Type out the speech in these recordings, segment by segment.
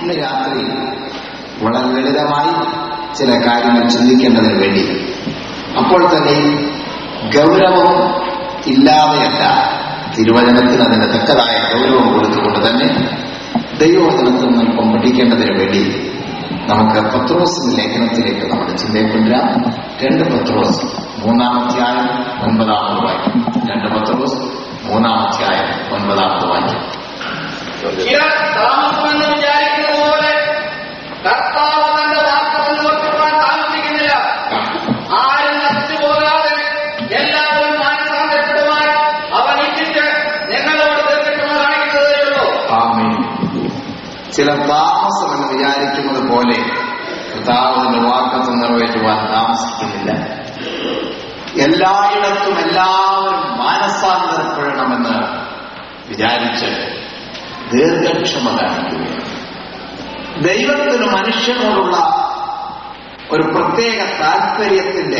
ഇന്ന് രാത്രി വളരെ ലളിതമായി ചില കാര്യങ്ങൾ ചിന്തിക്കേണ്ടതിന് വേണ്ടി അപ്പോൾ തന്നെ ഗൗരവം ഇല്ലാതെയല്ല തിരുവചനത്തിന് അതിന്റെ തക്കതായ ഗൗരവം കൊടുത്തുകൊണ്ട് തന്നെ ദൈവവചനത്തിൽ നിന്ന് അല്പം പഠിക്കേണ്ടതിന് വേണ്ടി നമുക്ക് പത്രോസിന്റെ ലേഖനത്തിലേക്ക് നമ്മുടെ ചിന്തയെ കൊണ്ടുവരാം രണ്ട് പത്രോസ് മൂന്നാമധ്യായം ഒൻപതാമത് വാക്യം രണ്ട് പത്രോസ് മൂന്നാമധ്യായം ഒൻപതാമത് വാക്യം ചിലർ താമസമെന്ന് വിചാരിക്കുന്നത് പോലെ കർത്താവ് തന്റെ വാക്ക് മുന്നോട്ടുവാൻ താമസിക്കുന്നില്ല ആരും നശിച്ചു പോകാതെ എല്ലാവരും മാനസാന്തരപ്പെടുവാൻ അവൻ ഇച്ഛിച്ച് ഞങ്ങളോട് ദീർഘക്ഷമ കാണിക്കുന്നതേയുള്ളൂ ആമേൻ ചില താമസം എന്ന് വിചാരിക്കുന്നത് പോലെ കർത്താവിന്റെ വാക്കത്ത് നിറവേറ്റുവാൻ താമസിക്കുന്നില്ല എല്ലായിടത്തും എല്ലാവരും മാനസാന്തരപ്പെടണമെന്ന് വിചാരിച്ച് ദീർഘക്ഷമ കാണിക്കുകയാണ് ദൈവത്തിന് മനുഷ്യനോടുള്ള ഒരു പ്രത്യേക താല്പര്യത്തിന്റെ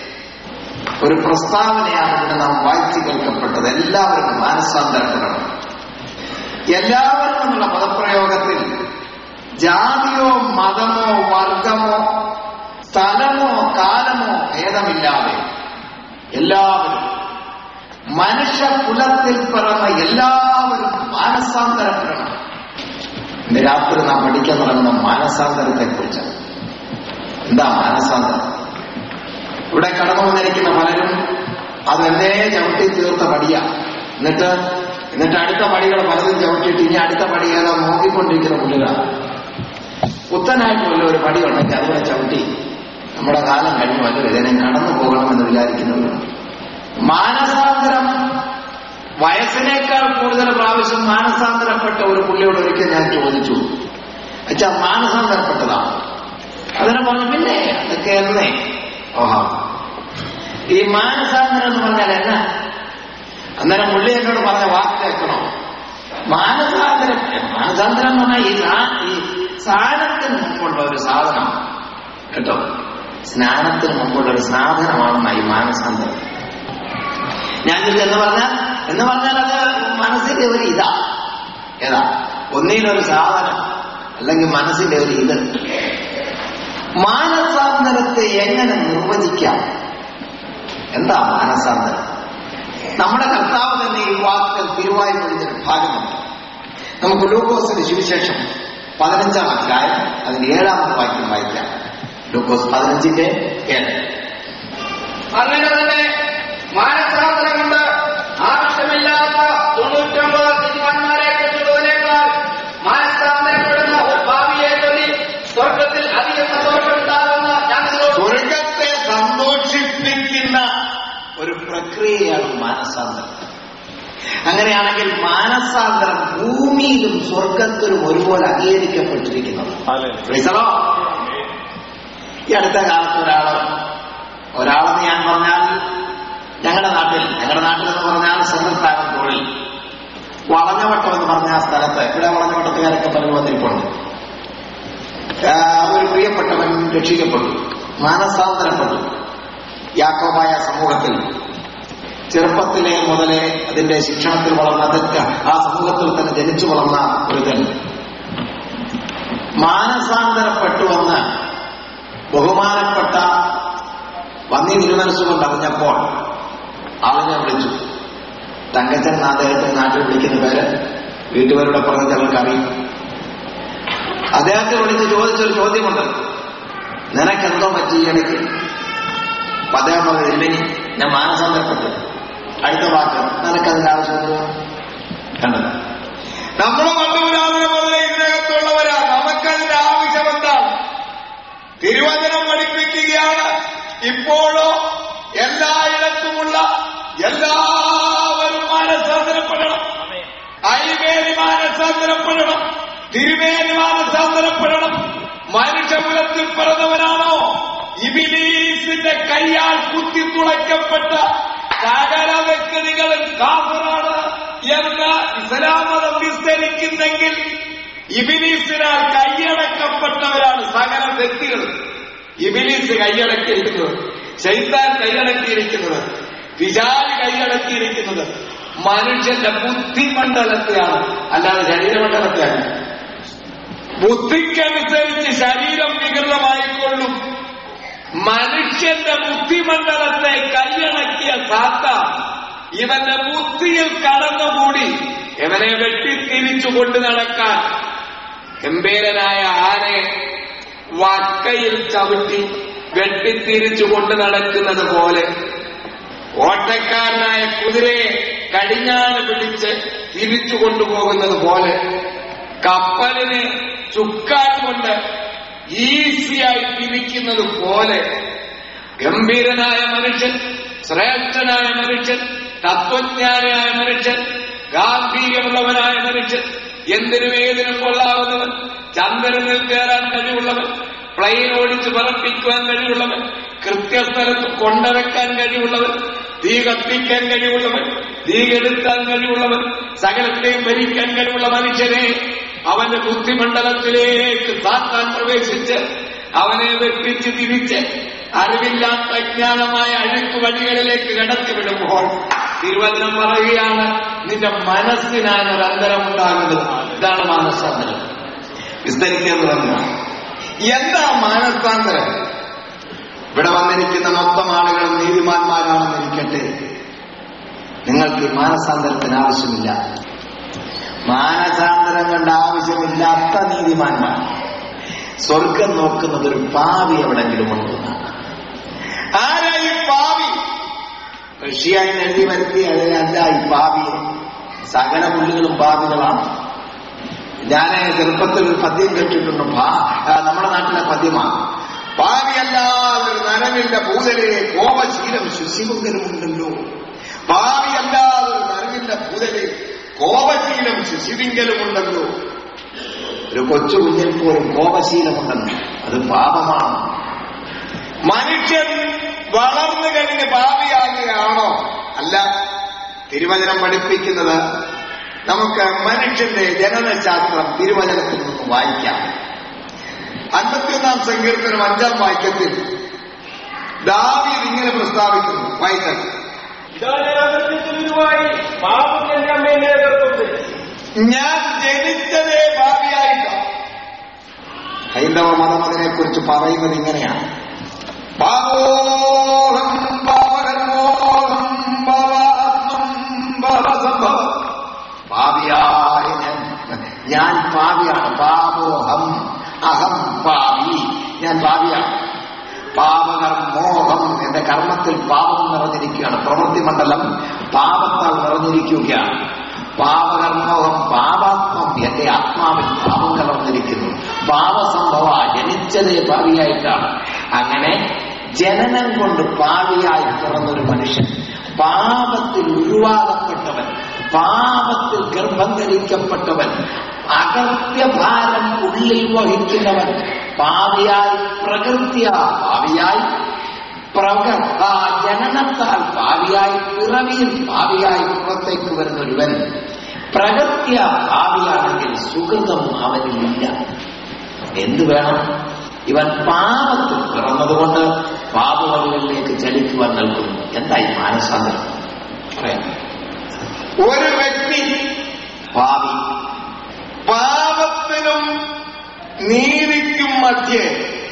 ഒരു പ്രസ്താവനയാണ് ഇവിടെ നാം വായിച്ചു കേൾക്കപ്പെട്ടത് എല്ലാവരും മാനസാന്തരപ്പെടണം എല്ലാവരും എന്നുള്ള പദപ്രയോഗത്തിൽ ജാതിയോ മതമോ വർഗമോ സ്ഥലമോ കാലമോ ഭേദമില്ലാതെ എല്ലാവരും മനുഷ്യകുലത്തിൽ പിറന്ന എല്ലാവരും മാനസാന്തരപ്പെടണം ഇന്ന് രാത്രി നാം പഠിക്കാൻ തുടങ്ങുന്ന മാനസാന്തരത്തെ കുറിച്ചാണ് എന്താ മാനസാന്തരം ഇവിടെ കടന്നു വന്നിരിക്കുന്ന പലരും അതെന്നേ ചവിട്ടി തീർത്ത പടിയാ എന്നിട്ട് എന്നിട്ട് അടുത്ത പടികൾ പലതും ചവിട്ടിയിട്ട് ഇനി അടുത്ത പടി ഏതോ നോക്കിക്കൊണ്ടിരിക്കുന്ന പുള്ളികളാണ് പുത്തനായിട്ട് വല്ല ഒരു പടി ഉണ്ടെങ്കിൽ അതുപോലെ ചവിട്ടി നമ്മുടെ കാലം കഴിഞ്ഞു വല്ല ഇതിനെ കടന്നു പോകണമെന്ന് വിചാരിക്കുന്നവരുണ്ട് മാനസാന്തരം വയസ്സിനേക്കാൾ കൂടുതൽ പ്രാവശ്യം മാനസാന്തരപ്പെട്ട ഒരു പുള്ളിയോട് ഒരിക്കൽ ഞാൻ ചോദിച്ചു അച്ഛാ മാനസാന്തരപ്പെട്ടതാണ് അതിനെ പറഞ്ഞു പിന്നെ അതൊക്കെ എന്നേ ഓഹാ ഈ മാനസാന്തരം എന്ന് പറഞ്ഞാൽ എന്നാ അന്നേരം പുള്ളി എന്നോട് പറഞ്ഞ വാക്ക് കേൾക്കണോ മാനസാന്തരം മാനസാന്തരം എന്ന് പറഞ്ഞാൽ ഈ സാ- ഈ സാധനത്തിന് മുമ്പുള്ള ഒരു സാധനം കേട്ടോ സ്നാനത്തിന് മുമ്പുള്ള ഒരു സാധനമാണ് ഈ മാനസാന്തരം ഞാൻ ചോദിച്ചു എന്ന് പറഞ്ഞാൽ എന്ന് പറഞ്ഞാൽ അത് മനസ്സിന്റെ ഒരു ഇതാ ഏതാ ഒന്നിലൊരു സാധനം അല്ലെങ്കിൽ മനസ്സിന്റെ ഒരു ഇത് മാനസാന്തരത്തെ എങ്ങനെ നിർവചിക്കാം എന്താ മാനസാന്തരം നമ്മുടെ കർത്താവ് തന്നെ ഈ വാക്കുകൾ തിരുവായി പഠിച്ചൊരു ഭാഗമുണ്ട് നമുക്ക് ലൂക്കോസിന്റെ സുവിശേഷം പതിനഞ്ചാം അധ്യായം അതിന്റെ ഏഴാമത്തെ വാക്യം വായിക്കാം ലൂക്കോസ് പതിനഞ്ചിന്റെ ഏഴ് അങ്ങനെ തന്നെ മാനസാന്തരം കൊണ്ട് ആവശ്യമില്ലാത്ത തൊണ്ണൂറ്റൊമ്പത് നീതിമാന്മാരെ കുറിച്ചുള്ളതിനേക്കാൾ മാനസാന്തരപ്പെടുന്ന ഒരു ഭാവിയെ ചൊല്ലി സ്വർഗത്തിൽ അധികം സന്തോഷം ഉണ്ടാകുന്ന ഞാൻ നിങ്ങളോട് സ്വർഗത്തെ സന്തോഷിപ്പിക്കുന്ന ഒരു പ്രക്രിയയാണ് മാനസാന്തരം അങ്ങനെയാണെങ്കിൽ മാനസാന്തരം ഭൂമിയിലും സ്വർഗത്തിലും ഒരുപോലെ അംഗീകരിക്കപ്പെട്ടിരിക്കുന്നത് Praise the Lord. ഈ അടുത്ത കാലത്ത് ഒരാള് ഒരാളെന്ന് ഞാൻ പറഞ്ഞാൽ ഞങ്ങളുടെ നാട്ടിൽ ഞങ്ങളുടെ നാട്ടിൽ എന്ന് പറഞ്ഞാൽ സ്വന്തസ്ഥാനം തൊഴിൽ വളഞ്ഞവട്ടം എന്ന് പറഞ്ഞ ആ സ്ഥലത്ത് ഇവിടെ വളഞ്ഞവട്ടത്തുകാരൊക്കെ പലരും വന്നിരിപ്പുണ്ട് ആ, ഒരു പ്രിയപ്പെട്ടവൻ രക്ഷിക്കപ്പെട്ടു മാനസാന്തരപ്പെട്ടു യാക്കോബായ സമൂഹത്തിൽ ചെറുപ്പത്തിലെ മുതലേ അതിന്റെ ശിക്ഷണത്തിൽ വളർന്ന അതൊക്കെ ആ സമൂഹത്തിൽ തന്നെ ജനിച്ചു വളർന്ന ഒരുതൻ മാനസാന്തരപ്പെട്ടുവെന്ന് ബഹുമാനപ്പെട്ട വന്നി തിരുമനസ്സുകൊണ്ട് അറിഞ്ഞപ്പോൾ ആളിനെ വിളിച്ചു തങ്കച്ചൻ എന്ന അദ്ദേഹത്തെ നാട്ടിൽ വിളിക്കുന്ന പേര് വീട്ടുകാരുടെ പറഞ്ഞ ചിലർക്ക് അറിയും അദ്ദേഹത്തെ വിളിച്ച് ചോദിച്ചൊരു ചോദ്യമുണ്ട് നിനക്കെന്തോ പറ്റി ഈ ഇടയ്ക്ക് അപ്പൊ അദ്ദേഹം പറഞ്ഞു ഇല്ലെങ്കിൽ ഞാൻ മാനസാന്തരപ്പെട്ടു അടുത്ത വാക്ക് നിനക്കതിന്റെ ആവശ്യമില്ല കണ്ടത് നമ്മുടെ പണ്ടുപുരാതന മുതലേ ഇതിനകത്തുള്ളവരാ നമുക്കതിന്റെ ആവശ്യമെന്താണ് തിരുവചനം പഠിപ്പിക്കുകയാണ് ഇപ്പോഴോ എല്ലായിടത്തുമുള്ള എല്ലാവരും മാനസാന്തരപ്പെടണം അരിമേനി മാനസാന്തരപ്പെടണം തിരുമേനി മാനസാന്തരപ്പെടണം മനുഷ്യകുലത്തിൽ പിറന്നവനാണോ ഇബിലീസിന്റെ കൈയാൽ കുത്തിത്തുളയ്ക്കപ്പെട്ട സകല വ്യക്തികളും കാഫറാണ് എന്ന് ഇസ്ലാം മതം വിസ്തരിക്കുന്നെങ്കിൽ ഇബിലീസിനാൽ കൈയടക്കപ്പെട്ടവരാണ് സകല വ്യക്തികൾ ഇബിലീസ് കൈയടക്കിയിരിക്കുന്നത് ശൈത്താൻ കൈയടക്കിയിരിക്കുന്നത് വിചാരി കൈയടക്കിയിരിക്കുന്നത് മനുഷ്യന്റെ ബുദ്ധിമണ്ഡലത്തെയാണ് അല്ലാതെ ശരീരമണ്ഡലത്തെയാണ് ബുദ്ധിക്കനുസരിച്ച് ശരീരം വികൃതമായിക്കൊള്ളും മനുഷ്യന്റെ ബുദ്ധിമണ്ഡലത്തെ കൈയണക്കിയ സാത്ത ഇവന്റെ ബുദ്ധിയിൽ കടന്നുകൂടി ഇവനെ വെട്ടിത്തിരിച്ചു കൊണ്ട് നടക്കാൻ ഗംഭീരനായ ആനയെ വക്കയിൽ ചവിട്ടി വെട്ടിത്തിരിച്ചു കൊണ്ട് നടക്കുന്നത് പോലെ ഓട്ടക്കാരനായ കുതിരയെ കടിഞ്ഞാണ് പിടിച്ച് തിരിച്ചു കൊണ്ടുപോകുന്നത് പോലെ കപ്പലിനെ ചുക്കാൻ കൊണ്ട് ഈസിയായി തിരിക്കുന്നത് പോലെ ഗംഭീരനായ മനുഷ്യൻ ശ്രേഷ്ഠനായ മനുഷ്യൻ തത്വജ്ഞാനിയായ മനുഷ്യൻ ഗാംഭീര്യമുള്ളവനായ മനുഷ്യൻ എന്തിനും ഏതിനും കൊള്ളാവുന്നവൻ ചന്ദ്രനിൽ കയറാൻ കഴിവുള്ളവൻ പ്ലെയിൻ ഓടിച്ച് പറപ്പിക്കുവാൻ കഴിവുള്ളവൻ കൃത്യസ്ഥലത്ത് കൊണ്ടവെക്കാൻ കഴിവുള്ളവൻ തീ കത്തിക്കാൻ കഴിവുള്ളവൻ തീ കെടുത്താൻ കഴിവുള്ളവൻ സകലത്തെയും ഭരിക്കാൻ കഴിവുള്ള മനുഷ്യനെ അവന്റെ ബുദ്ധിമണ്ഡലത്തിലേക്ക് താത്താൻ പ്രവേശിച്ച് അവനെ വെട്ടിച്ച് തിരിച്ച് അറിവില്ലാത്ത അജ്ഞാനമായ അഴുക്ക് വഴികളിലേക്ക് കടത്തിവിടുമ്പോൾ തിരുവചനം പറയുകയാണ് നിന്റെ മനസ്സിനാണ് ഒരു അന്തരമുണ്ടാകുന്നത് ഇതാണ് മാനസാന്തരം വിസ്തരിക്കുക പറഞ്ഞു എന്താ മാനസാന്തരം ഇവിടെ വന്നിരിക്കുന്ന മൊത്തം ആളുകൾ നീതിമാന്മാരാണെന്നിരിക്കട്ടെ നിങ്ങൾക്ക് ഈ മാനസാന്തരത്തിന് ആവശ്യമില്ല മാനസാന്തരം കണ്ട ആവശ്യമില്ലാത്ത നീതിമാന്മാർ സ്വർഗം നോക്കുന്നത് ഒരു പാവി എവിടെങ്കിലും ഉണ്ടെന്നാണ് ആരാ ഈ പാവി റഷ്യായി എഴുതി വരുത്തി അതിനല്ല ഈ പാവിയെ സകല പുള്ളികളും പാവികളാണ് ഞാൻ ചെറുപ്പത്തിൽ ഒരു പദ്യം കേട്ടിട്ടുണ്ട് ഭാ ആ, നമ്മുടെ നാട്ടിലെ പദ്യമാണ് ഭാവിയല്ലാതെ ഒരു നരവിന്റെ ഭൂതലെ കോപശീലം ശുശിമുങ്കലുമുണ്ടല്ലോ ഭാവിയല്ലാതെ ഒരു നരവിന്റെ ഭൂതലെ കോപശീലം ശുശിവിങ്കലുമുണ്ടല്ലോ ഒരു കൊച്ചു കുഞ്ഞിൽ പോലും കോപശീലമുണ്ടെന്ന് അത് പാപമാണ് മനുഷ്യൻ വളർന്നു കഴിഞ്ഞ് ഭാവിയാകുകയാണോ അല്ല തിരുവചനം പഠിപ്പിക്കുന്നത് നമുക്ക് മനുഷ്യന്റെ ജനനശാസ്ത്രം തിരുവചനത്തിൽ നിന്ന് വായിക്കാം അൻപത്തിയൊന്നാം സങ്കീർത്തനം അഞ്ചാം വാക്യത്തിൽ ദാവീദ് ഇങ്ങനെ പ്രസ്താവിക്കുന്നു വായിക്കാം പാപം എന്റെ അമ്മയെ ഗർഭത്തിൽ ഞാൻ ജനിച്ചതേ ഭാവിയായിട്ടാണ് ഹൈന്ദവ മതം അതിനെ കുറിച്ച് പറയുന്നത് ഇങ്ങനെയാണ് പാപോഹം പാപകർമോഹം ഭവാത്മം ഭവസംഭവം. പാപിയായ ഞാൻ ഞാൻ പാപിയാണ് പാപോഹം അഹം പാപി ഞാൻ പാപിയാണ് പാപകർമ്മോഹം എന്റെ കർമ്മത്തിൽ പാപം നിറഞ്ഞിരിക്കുകയാണ് പ്രവൃത്തി മണ്ഡലം പാപത്താൽ നിറഞ്ഞിരിക്കുകയാണ് പാപകർമ്മോഹം പാപാത്മം എന്റെ ആത്മാവിൽ പാപം കലർന്നിരിക്കുന്നു പാപസംഭവ ജനിച്ചതേ പാവിയായിട്ടാണ് അങ്ങനെ ജനനം കൊണ്ട് പാവിയായി പിറന്നൊരു മനുഷ്യൻ പാപത്തിൽ ഉരുവാകപ്പെട്ടവൻ പാപത്തിൽ ഗർഭം ധരിക്കപ്പെട്ടവൻ അകത്യഭാരം ഉള്ളിൽ വഹിക്കുന്നവൻ പാവിയായി പ്രകൃത്യ പാവിയായി പ്രക ആ ജനനത്താൽ ഭാവിയായി പിറവിയിൽ ഭാവിയായി പുറത്തേക്ക് വരുന്ന ഒരുവൻ പ്രകൃത്യ ഭാവിയാണെങ്കിൽ സുഹൃതം അവനിലില്ല എന്തു വേണം ഇവൻ പാപത്തിൽ പിറന്നതുകൊണ്ട് പാപവഴികളിലേക്ക് ചലിക്കുവാൻ നൽകുന്നു എന്തായി മാനസാന്തരം പറയാം ഒരു വ്യക്തി പാപി പാപത്തിനും നീതിക്കും മധ്യേ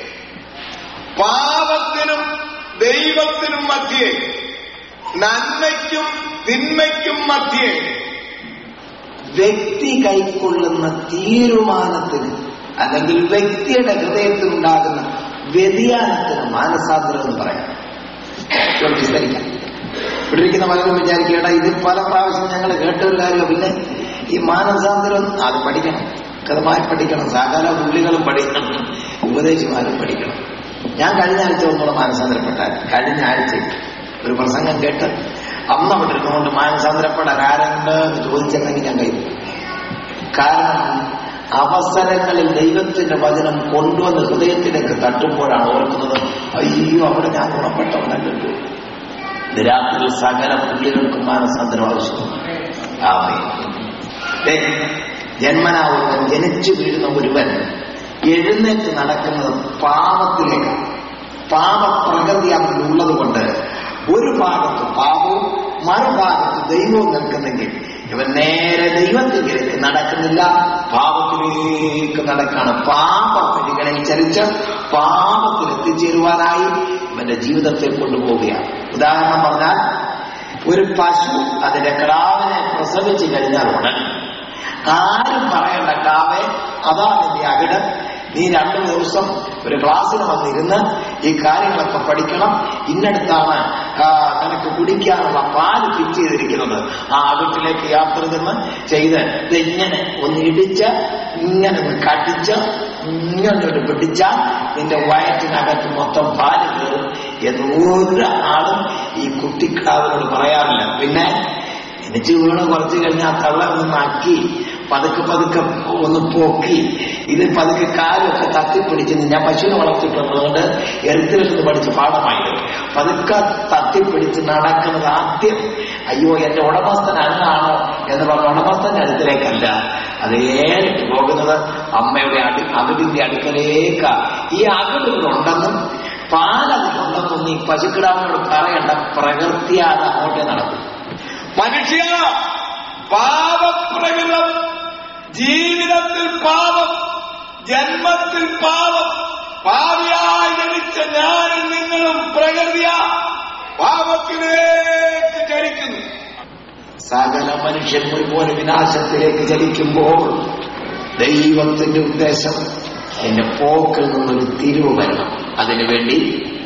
പാപത്തിനും ദൈവത്തിനും മധ്യേ നന്മയ്ക്കും തിന്മയ്ക്കും മധ്യേ വ്യക്തി കൈക്കൊള്ളുന്ന തീരുമാനത്തിന് അല്ലെങ്കിൽ വ്യക്തിയുടെ ഹൃദയത്തിലുണ്ടാകുന്ന വ്യതിയാനത്തിന് മാനസാന്തരം എന്ന് പറയാം കുറച്ച് വിസ്തരിക്കാം ഇവിടെ ഇരിക്കുന്ന പലരും വിചാരിക്കേണ്ട ഇത് പല പ്രാവശ്യം ഞങ്ങൾ കേട്ട ഒരു കാര്യം പിന്നെ ഈ മാനസാന്തരം അത് പഠിക്കണം കഥമായി പഠിക്കണം സകല പുള്ളികളും പഠിക്കണം ഉപദേശിമാരും പഠിക്കണം ഞാൻ കഴിഞ്ഞ ആഴ്ച ഒന്നുകൂടെ മാനസാന്തരപ്പെട്ടാൽ കഴിഞ്ഞ ആഴ്ച ഒരു പ്രസംഗം കേട്ട് അന്ന് അവിടെ ഇരുന്നുകൊണ്ട് മാനസാന്തരപ്പെടാൻ ആരുണ്ട് എന്ന് ചോദിച്ചിട്ടുണ്ടെങ്കിൽ ഞാൻ കഴിയും കാരണം അവസരങ്ങളിൽ ദൈവത്തിന്റെ വചനം കൊണ്ടുവന്ന് ഹൃദയത്തിലേക്ക് തട്ടുമ്പോഴാണ് ഓർക്കുന്നത് അയ്യോ അവിടെ ഞാൻ ഗുണപ്പെട്ടവനല്ലോ ഇത് രാത്രി സകല പുള്ളികൾക്കും മാനസാന്തരം ആവശ്യമാണ് ആമേൻ. ദേ, ജന്മനാ ഒരുവൻ ജനിച്ചു വീഴുന്ന ഒരുവൻ എഴുന്നേറ്റ് നടക്കുന്നത് പാപത്തിലേക്കാണ് പാപപ്രകൃതി അവനുള്ളത് കൊണ്ട് ഒരു ഭാഗത്ത് പാപവും മറുഭാഗത്ത് ദൈവവും നിൽക്കുന്നെങ്കിൽ ഇവൻ നേരെ ദൈവ ദൈവത്തിലേക്ക് നടക്കുന്നില്ല പാപത്തിലേക്ക് നടക്കാണ് പാപ വഴികളിൽ ചരിച്ച് പാപത്തിൽ എത്തിച്ചേരുവാനായി ഇവന്റെ ജീവിതത്തെ കൊണ്ടുപോവുകയാണ് ഉദാഹരണം പറഞ്ഞാൽ ഒരു പശു അതിന്റെ കിടാവിനെ പ്രസവിച്ചു കഴിഞ്ഞാൽ ഉടൻ ആരും പറയണ്ട കാവേ അതാ നിന്റെ അകിട് നീ രണ്ടു ദിവസം ഒരു ക്ലാസ്സിന് വന്നിരുന്ന് ഈ കാര്യങ്ങളൊക്കെ പഠിക്കണം ഇന്നടുത്താണ് ആ, നിനക്ക് കുടിക്കാനുള്ള പാല് ഫിറ്റ് ചെയ്തിരിക്കുന്നത് ആ അകട്ടിലേക്ക് യാത്ര ചെന്ന് ചെയ്ത് ഇതെങ്ങനെ ഒന്ന് ഇടിച്ച് ഇങ്ങനെ ഒന്ന് കടിച്ച് ഇങ്ങനെ ഒരു പിടിച്ചാൽ നിന്റെ വയറ്റിനകത്ത് മൊത്തം പാല് കയറും എന്ന് ഒരു ആളും ഈ കുട്ടിക്കിടാവിനോട് പറയാറില്ല പിന്നെ എനിക്ക് വീണ് കുറച്ച് കഴിഞ്ഞാൽ തള്ള ഒന്ന് നക്കി പതുക്കെ പതുക്കെ ഒന്ന് പൊക്കി ഇത് പതുക്കെ കാലൊക്കെ തത്തിപ്പിടിച്ച് ഞാൻ പശുവിനെ വളർത്തിയിട്ടുള്ളതുകൊണ്ട് എഴുത്തിലിരുന്ന് പഠിച്ച് പാഠമായത് പതുക്കെ തത്തിപ്പിടിച്ച് നടക്കുന്നത് ആദ്യം അയ്യോ എന്റെ ഉടമസ്ഥൻ അങ്ങാണോ എന്ന് പറഞ്ഞ ഉടമസ്ഥന്റെ അടുത്തിലേക്കല്ല അത് നേരിട്ട് പോകുന്നത് അമ്മയുടെ അടു അകടിന്റെ അടുക്കലേക്കാ ഈ അകടുകളുണ്ടെന്നും പാലതുണ്ടെന്നും നീ പശുക്കിടാവിനോട് പറയണ്ട പ്രകൃതിയാതെ അങ്ങോട്ടേ നടക്കും മനുഷ്യ പാപപ്രകൃതം ജീവിതത്തിൽ പാപം ജന്മത്തിൽ പാപം പാവിയായി ജനിച്ച ഞാനും നിങ്ങളും പ്രകൃതിയ പാപത്തിലേക്ക് ചലിക്കുന്നു സകല മനുഷ്യൻ ഒരുപോലെ വിനാശത്തിലേക്ക് ചലിക്കുമ്പോൾ ദൈവത്തിന്റെ ഉദ്ദേശം എന്റെ പോക്കിൽ നിന്നൊരു തിരിവ് വരണം അതിനുവേണ്ടി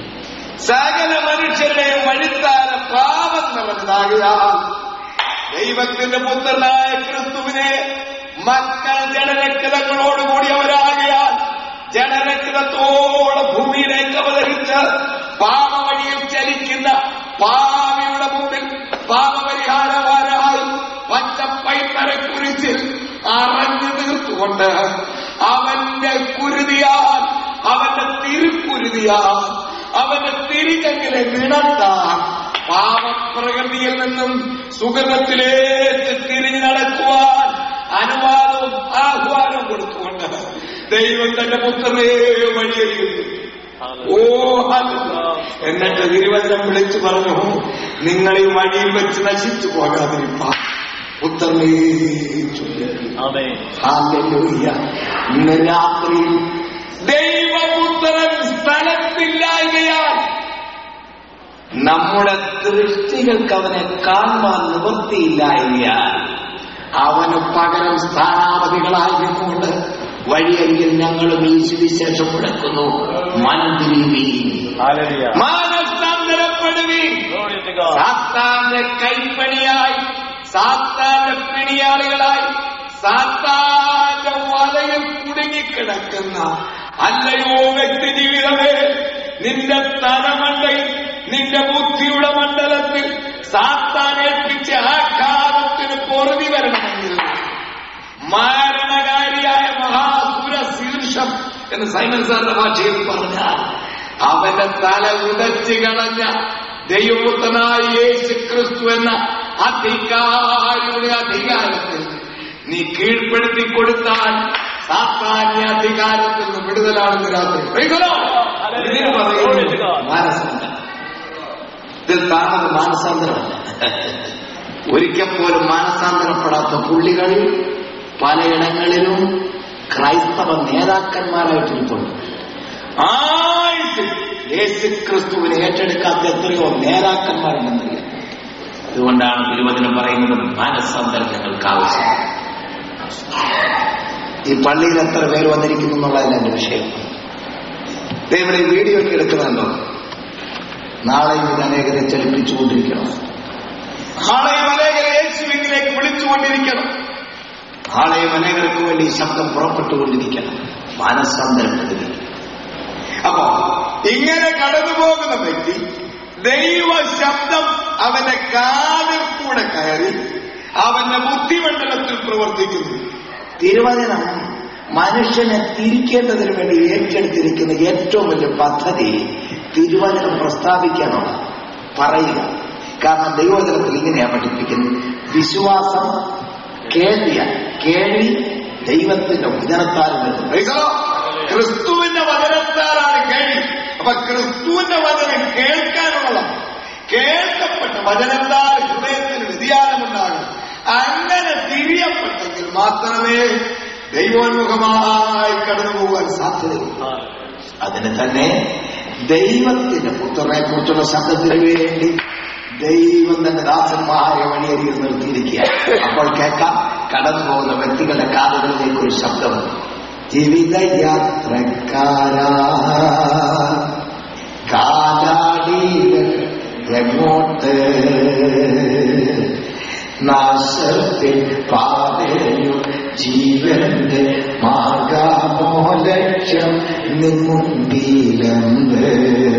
സകല മനുഷ്യരുടെയും വഴിത്താര പാപം നിറഞ്ഞതാകിയാൽ ദൈവത്തിന്റെ പുത്രനായ ക്രിസ്തുവിനെ മക്കൾ ജഡരക്തങ്ങളോടുകൂടിയവരാകിയാൽ ജഡരക്തത്തോടെ ഭൂമിയിലേക്ക് അവതരിച്ച് പാപവഴിയിൽ ചലിക്കുന്ന പാവിയുടെ മുമ്പിൽ പാപപരിഹാരവാനായി പച്ചപ്പൈപ്പര കുരിശിൽ അറഞ്ഞു തീർത്തുകൊണ്ട് അവന്റെ കുരുതിയാൽ അവന്റെ തിരുക്കുരുതിയാൽ അവന്റെ തിരികെങ്കിലെ നിണത്താൻ പാപപ്രകൃതിയിൽ നിന്നും സുഗതത്തിലേക്ക് തിരിഞ്ഞു നടക്കുവാൻ അനുവാദവും ആഹ്വാനവും കൊടുത്തുകൊണ്ട് ദൈവം തന്റെ പുത്രനെ വഴിയൊരുക്കുന്നു ഓ ഹല്ലേലൂയ. എന്നിട്ട് തിരുവചനം വിളിച്ചു പറഞ്ഞു നിങ്ങൾ ഈ വഴിയിൽ വെച്ച് നശിച്ചു പോകാതിരിപ്പാൻ പുത്രനെ ചൊല്ലി ഹാലൂയ ഇന്ന് രാത്രി ദൈവപുത്രൻ സ്ഥലത്തില്ലായകയാൽ നമ്മുടെ ദൃഷ്ടികൾക്ക് അവനെ കാണുവാൻ നിവൃത്തിയില്ലായകയാൽ അവന് പകരം സ്ഥാനാപതികളായിരുന്നുകൊണ്ട് വഴിയെങ്കിൽ ഞങ്ങളും ഈ സുവിശേഷം മുടക്കുന്നു മനം തിരിയുവീ മാനസാന്തരപ്പെടുവീൻ സാത്താന്റെ കൈപ്പണിയായി സാത്താന്റെ പിണിയാളികളായി സാത്താന്റെ വലയിൽ കുടുങ്ങിക്കിടക്കുന്ന അല്ലയോ വ്യക്തി ജീവിതമേ നിന്റെ തലമണ്ടയിൽ നിന്റെ ബുദ്ധിയുടെ മണ്ഡലത്തിൽ സാത്താൻ ഏൽപ്പിച്ച ആഘാതത്തിന് പൊറുതി വരണമെങ്കിൽ മാരണകാരിയായ മഹാസുര ശീർഷം എന്ന് സൈമൻ സാറിന്റെ ഭാഷയിൽ പറഞ്ഞാൽ അവന്റെ തല ഉടച്ചു കളഞ്ഞ ദൈവപുത്രനായ യേശു ക്രിസ്തു എന്ന അധികാരിയുടെ അധികാരത്തിൽ നീ കീഴ്പ്പെടുത്തി കൊടുത്താൽ സാത്താന്യ അധികാരത്തിൽ നിന്ന് വിടുതലാണെന്ന് രാത്രി പ്രിയങ്കരോ? ഇതിന് പറയുന്നു മാനസാന്തരം ഇത് കാണുന്നത് മാനസാന്തരമല്ല ഒരിക്കൽ പോലും മാനസാന്തരപ്പെടാത്ത പുള്ളികൾ പലയിടങ്ങളിലും ക്രൈസ്തവ നേതാക്കന്മാരായിട്ടിരിപ്പുണ്ട് ആയിട്ട് യേശു ക്രിസ്തുവിനെ ഏറ്റെടുക്കാത്ത എത്രയോ നേതാക്കന്മാരുണ്ടെന്നറിയാം അതുകൊണ്ടാണ് തിരുവചനം പറയുന്നത് മാനസാന്തരം ഞങ്ങൾക്ക് ആവശ്യം ഈ പള്ളിയിൽ എത്ര പേര് വന്നിരിക്കുന്നു എന്നുള്ളതല്ല എന്റെ വിഷയം ദേ ഇവിടെ ഈ വീഡിയോ ഒക്കെ എടുക്കുന്നുണ്ടോ നാളെയും ഇത് അനേകരെ ചലിപ്പിച്ചുകൊണ്ടിരിക്കണം നാളെയും അനേകരെ യേശുവിലേക്ക് വിളിച്ചുകൊണ്ടിരിക്കണം നാളെയും അനേകർക്ക് വേണ്ടി ഈ ശബ്ദം പുറപ്പെട്ടുകൊണ്ടിരിക്കണം മാനസാന്തരപ്പെടുക അപ്പോ ഇങ്ങനെ കടന്നു പോകുന്ന വ്യക്തി ദൈവ ശബ്ദം അവന്റെ കാതിൽ കൂടെ കയറി അവന്റെ ബുദ്ധിമണ്ഡലത്തിൽ പ്രവർത്തിക്കുന്നു തിരുവചനം മനുഷ്യനെ തിരിക്കേണ്ടതിന് വേണ്ടി ഏറ്റെടുത്തിരിക്കുന്ന ഏറ്റവും വലിയ പദ്ധതി തിരുവചനം പ്രസ്താവിക്കാനുള്ള പറയുക കാരണം ദൈവവചനത്തിൽ ഇങ്ങനെയാ പഠിപ്പിക്കുന്നത് വിശ്വാസം കേൾവിയ കേൾവി ദൈവത്തിന്റെ വചനത്താൽ വരുന്നു Praise the Lord. ക്രിസ്തുവിന്റെ വചനത്താലാണ് കേൾവി അപ്പൊ ക്രിസ്തുവിന്റെ വചനം കേൾക്കാനുള്ളതാണ് കേൾക്കപ്പെട്ട വചനത്താൽ ഹൃദയത്തിന് വ്യതിയാനമുണ്ടാകും അങ്ങനെ തിരിയപ്പെട്ട മാത്രമേ ദൈവോന്മുഖമായി കടന്നു പോകാൻ സാധ്യതയുള്ളൂ അതിന് തന്നെ ദൈവത്തിന്റെ പുത്രനെ കുറിച്ചുള്ള ശബ്ദത്തിന് വേണ്ടി ദൈവം തന്റെ ദാസന്മാരെ വഴിയരികിൽ നിർത്തിയിരിക്കുക അപ്പോൾ കേൾക്കാം കടന്നു പോകുന്ന വ്യക്തികളുടെ കാതുകളിലേക്ക് ഒരു ശബ്ദം ജീവിതയാത്രക്കാരാ കാലാടികൾ എങ്ങോട്ട് നാശത്തിൽ പാതയും ജീവന്റെ മാർഗമോ ലക്ഷ്യം നിമുണ്ടിയിലെന്ന്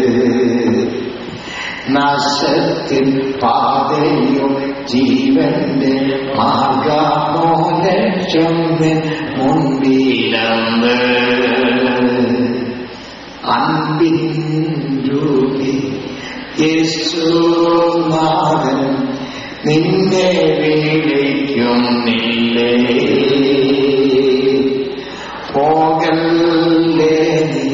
നാശത്തിൽ പാതയും ജീവന്റെ മാർഗമോ ലക്ഷ്യം മുണ്ടിയിലെന്ന് അൻപിൻ രൂപി യേശുനാഥൻ നിന്നെ വിളിക്കുന്നില്ലേ പോകല്ലേ നീ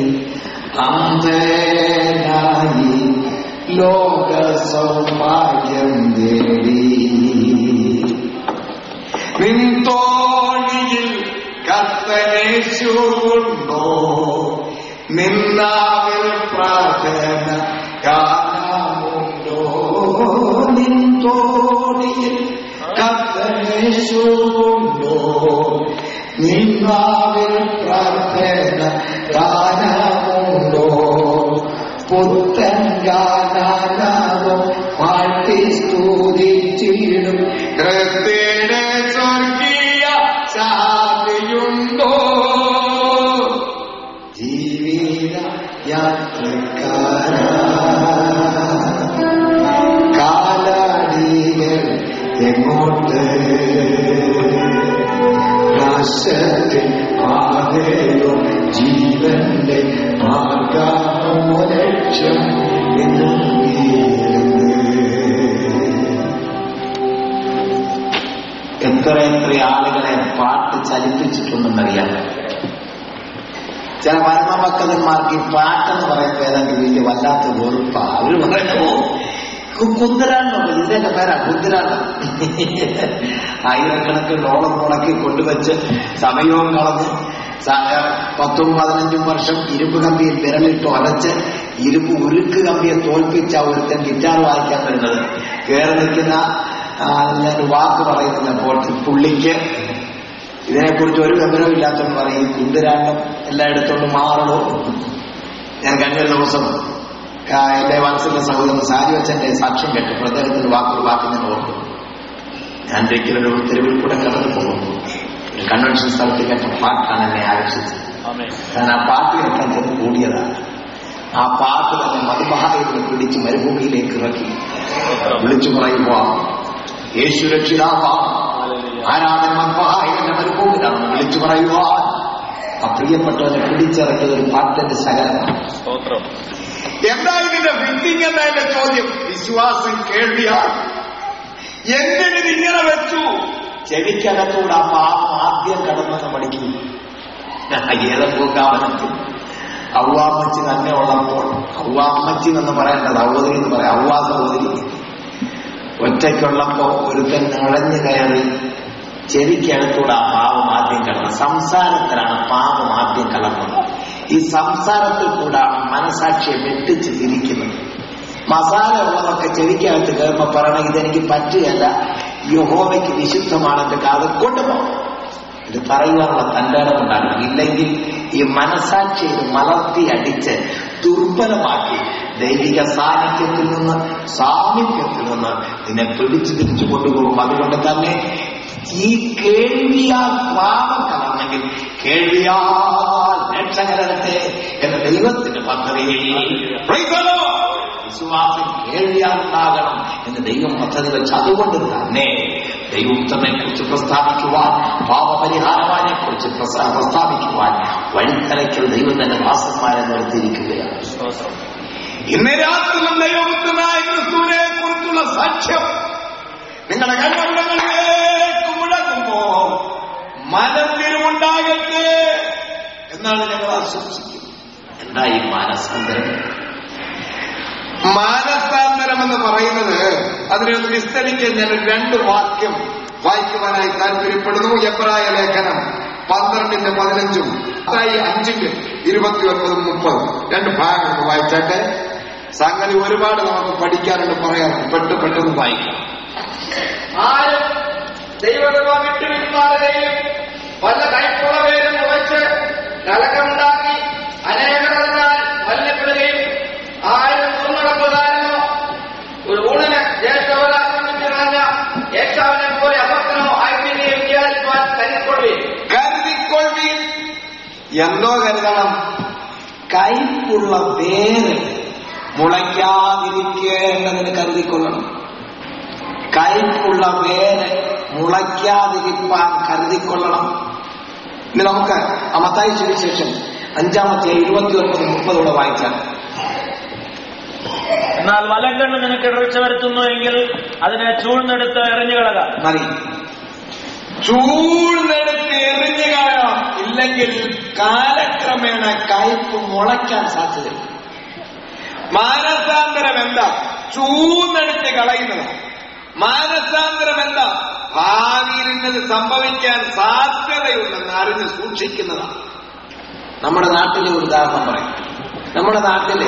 അന്ധനായി ലോക സൗഭാഗ്യം തേടി നിൻ തോണിയിൽ കത്തനേശുണ്ടോ നിന്നാവിൽ പ്രാർത്ഥന ഗാനമുണ്ടോ നിൻ തോണിയിൽ കത്തനേശുണ്ടോ നിന്നാവിൽ പ്രാർത്ഥന ഗാനമുണ്ടോ പുത്തൻ ഗാനാനാമം പാട്ടി സ്തുതിച്ചിടും കൃത്യയുടെ സ്വർഗീയ ശാന്തിയുണ്ടോ ജീവിത യാത്രക്കാര കാലാടികൾ എങ്ങോട്ട് നാശത്തിൽ പാതയോ ജീവന്റെ മാർഗമോ ലക്ഷ്യം എന്നും എത്ര എത്ര ആളുകളെ പാട്ട് ചലിപ്പിച്ചിട്ടുണ്ടെന്നറിയാം ചില മരണഭക്തന്മാർക്ക് ഈ പാട്ടെന്ന് പറയുമ്പോൾ ഏതാണ്ട് വലിയ വല്ലാത്ത വെറുപ്പാ അവര് പറയുന്നു കുന്തിരാണ്ടോ ഇതിന്റെ പേരാ കുന്തിരാണ്ടം ആയിരക്കണക്കിന് ഡോളർ മുടക്കി കൊണ്ടുവച്ച് സമയവും കളഞ്ഞ് സ- പത്തും പതിനഞ്ചും വർഷം ഇരുമ്പ് കമ്പിയിൽ വിരലിട്ട് ഒരച്ച് ഇരുമ്പ് ഉരുക്ക് കമ്പിയെ തോൽപ്പിച്ച ഒരുത്തൻ ഗിറ്റാർ വായിക്കാൻ വരുന്നത് കയറി നിൽക്കുന്ന ആ, ഞാൻ വാക്ക് പറയുന്നില്ല അപ്പോൾ പുള്ളിക്ക് ഇതിനെക്കുറിച്ച് ഒരു വിവരവും ഇല്ലാത്തവൻ പറയും കുന്തിരാണ്ടം എല്ലായിടത്തോട്ടും മാറണോ ഞാൻ കഴിഞ്ഞ ഒരു ദിവസം ആ, എന്റെ മനസ്സിലെ സഹോദരൻ സാരിവച്ചന്റെ സാക്ഷ്യം കേട്ടു പ്രചരണത്തിന് വാക്കൊരു വാക്ക് ഞാൻ ഓർത്തു ഞാൻ ഒരിക്കലും ഒരു തെരുവിൽ കൂടെ കടന്നു പോകുന്നു ഒരു കൺവെൻഷൻ സ്ഥലത്ത് കേട്ട പാട്ടാണ് എന്നെ ആകർഷിച്ചത് ഞാൻ ആ പാട്ട് കേൾക്കാൻ ചെന്ന് കൂടിയതാണ് ആ പാട്ട് തന്നെ മധുമഹാദേവിനെ പിടിച്ച് മരുഭൂമിയിലേക്ക് ഇറക്കി വിളിച്ചു പറയുമ്പോ യേശു രക്ഷിതാവാ ആരാധന മഹായന്റെ മരുഭൂമിയിലാണ് വിളിച്ചു പറയുക ആ പ്രിയപ്പെട്ടവനെ പിടിച്ചിറക്കിയത് ഒരു പാട്ടിന്റെ ശകലമാണ് എന്താ ഇതിന്റെ ഫിറ്റിംഗ് എന്താ എന്റെ ചോദ്യം വിശ്വാസം കേൾവിയാണ് എന്തിന് ഇതിങ്ങനെ വെച്ചു ചെവിക്കകത്തൂടെ ആ പാപം ആദ്യം കടന്നെന്ന് പഠിക്കും ഏതപ്പൂക്കാവനത്തിൽ ഔവാമ്മച്ചി തന്നെ ഉള്ളപ്പോൾ ഔവാമ്മച്ചി എന്ന് പറയേണ്ടത് ഔവതിരി എന്ന് പറയാം ഔവാ സഹോദരി ഒറ്റയ്ക്കുള്ളപ്പോ ഒരുത്തൻ നുഴഞ്ഞു കയറി ചെവിക്കകത്തൂടെ ആ പാപം ആദ്യം കടന്നത് സംസാരത്തിലാണ് പാപം ആദ്യം കലർന്നത് ഈ സംസാരത്തിൽ കൂടാണ് മനസാക്ഷിയെ വെട്ടിച്ച് തിരിക്കുന്നത് മസാല ഉള്ളതൊക്കെ ചെവിക്കകത്ത് കയറുമ്പോ പറയണം ഇതെനിക്ക് പറ്റുകയല്ല യഹോവയ്ക്ക് വിശുദ്ധമാണ് എന്റെ കാത് കൊണ്ടുപോകും ഇത് പറയുവാനുള്ള തന്റെ ഉണ്ടാകണം ഇല്ലെങ്കിൽ ഈ മനസാക്ഷി ഇത് മലർത്തി അടിച്ച് ദുർബലമാക്കി ദൈവിക സാന്നിധ്യത്തിൽ നിന്ന് സാമീപ്യത്തിൽ നിന്ന് നിന്നെ പിടിച്ചു തിരിച്ചു കൊണ്ടുപോകും അതുകൊണ്ട് തന്നെ ഈ കേൾവിയാൽ പാപം കലർന്നെങ്കിൽ കേൾവിയാൽ രക്ഷകരത്തെ എന്ന ദൈവത്തിന്റെ പദ്ധതി Praise the Lord. വിശ്വാസം കേൾവിയാലുണ്ടാകണം എന്ന് ദൈവം പദ്ധതി വെച്ച് അതുകൊണ്ട് തന്നെ ദൈവത്തിനെ കുറിച്ച് പ്രസ്താവിക്കുവാൻ പാപപരിഹാരവാനെ കുറിച്ച് പ്രസ്താവിക്കുവാൻ വഴിത്തലയ്ക്കൽ ദൈവം തന്നെ ദാസന്മാരെ നിർത്തിയിരിക്കുകയാണ് ഇന്ന് രാത്രിയും ദൈവപുത്രനായ ക്രിസ്തുവിനെ കുറിച്ചുള്ള സാക്ഷ്യം നിങ്ങളുടെ കണ്ണുകളിലേക്ക് മുഴങ്ങുമ്പോ മനം തിരുമുണ്ടാകട്ടെ എന്നാണ് ഞങ്ങൾ ആശംസിക്കുന്നത് എന്താ ഈ മാനസാന്തരം മാനസാന്തരം എന്ന് പറയുന്നത് അതിനൊന്ന് വിസ്തരിക്കാൻ ഞാൻ ഒരു രണ്ട് വാക്യം വായിക്കുവാനായി താല്പര്യപ്പെടുന്നു എബ്രായ ലേഖനം പന്ത്രണ്ടിന്റെ പതിനഞ്ചും അതായി അഞ്ചിന്റെ ഇരുപത്തി ഒൻപതും മുപ്പതും രണ്ട് ഭാഗങ്ങൾ വായിച്ചാട്ടെ സംഗതി ഒരുപാട് നമുക്ക് പഠിക്കാനുണ്ട് പറയാറുണ്ട് പെട്ട് പെട്ടെന്ന് വായിക്കാം ആരും ദൈവകൃപ വിട്ടുപിന്മാറുകയും വല്ല കൈപ്പുള്ള പേരും മുളച്ച് കലക്കമുണ്ടാക്കി അനേകരതിനാൽ വല്ലപ്പെടുകയും ആരും തുറന്നടപ്പുകാരനോ ഒരു ഊണിന് ജ്യേഷ്ഠവരാശം വിട്ടുകളഞ്ഞ യേശാവിനെ പോലെ അഭക്തനോ ആയിത്തീരുകയും വിചാരിക്കുവാൻ കരുക്കൊള്ളുകയും കരുതിക്കൊള്ളീൻ എന്തോ കരുതണം കൈപ്പുള്ള വേര് മുളയ്ക്കാതിരിക്കേണ്ടതിന് കരുതിക്കൊള്ളണം കൈപ്പുള്ള വേര് മുളയ്ക്കാതിരിപ്പാൻ കരുതിക്കൊള്ളണം ഇനി നമുക്ക് അമത്തായി സുവിശേഷം അഞ്ചാമത്തെ ഇരുപത്തി ഒൻപത് മുപ്പതോടെ വായിച്ചാൽ എന്നാൽ വലങ്കണ്ണ് നിനക്ക് ഇടർച്ച വരുത്തുന്നു എങ്കിൽ അതിനെ ചൂഴ്ന്നെടുത്ത് എറിഞ്ഞു കളക മതി ചൂഴ്ന്നെടുത്ത് എറിഞ്ഞു കാണാം ഇല്ലെങ്കിൽ കാലക്രമേണ കയ്പ് മുളയ്ക്കാൻ സാധ്യതയുണ്ട് മാനസാന്തരം എന്താ ചൂന്നെടുത്ത് കളയുന്നതാണ് മാനസാന്തരം എന്താ ഭാവിയിൽ ഇന്നത് സംഭവിക്കാൻ സാധ്യതയുണ്ടെന്ന് അറിഞ്ഞ് സൂക്ഷിക്കുന്നതാണ് നമ്മുടെ നാട്ടിലെ ഒരു ഉദാഹരണം പറയും നമ്മുടെ നാട്ടില്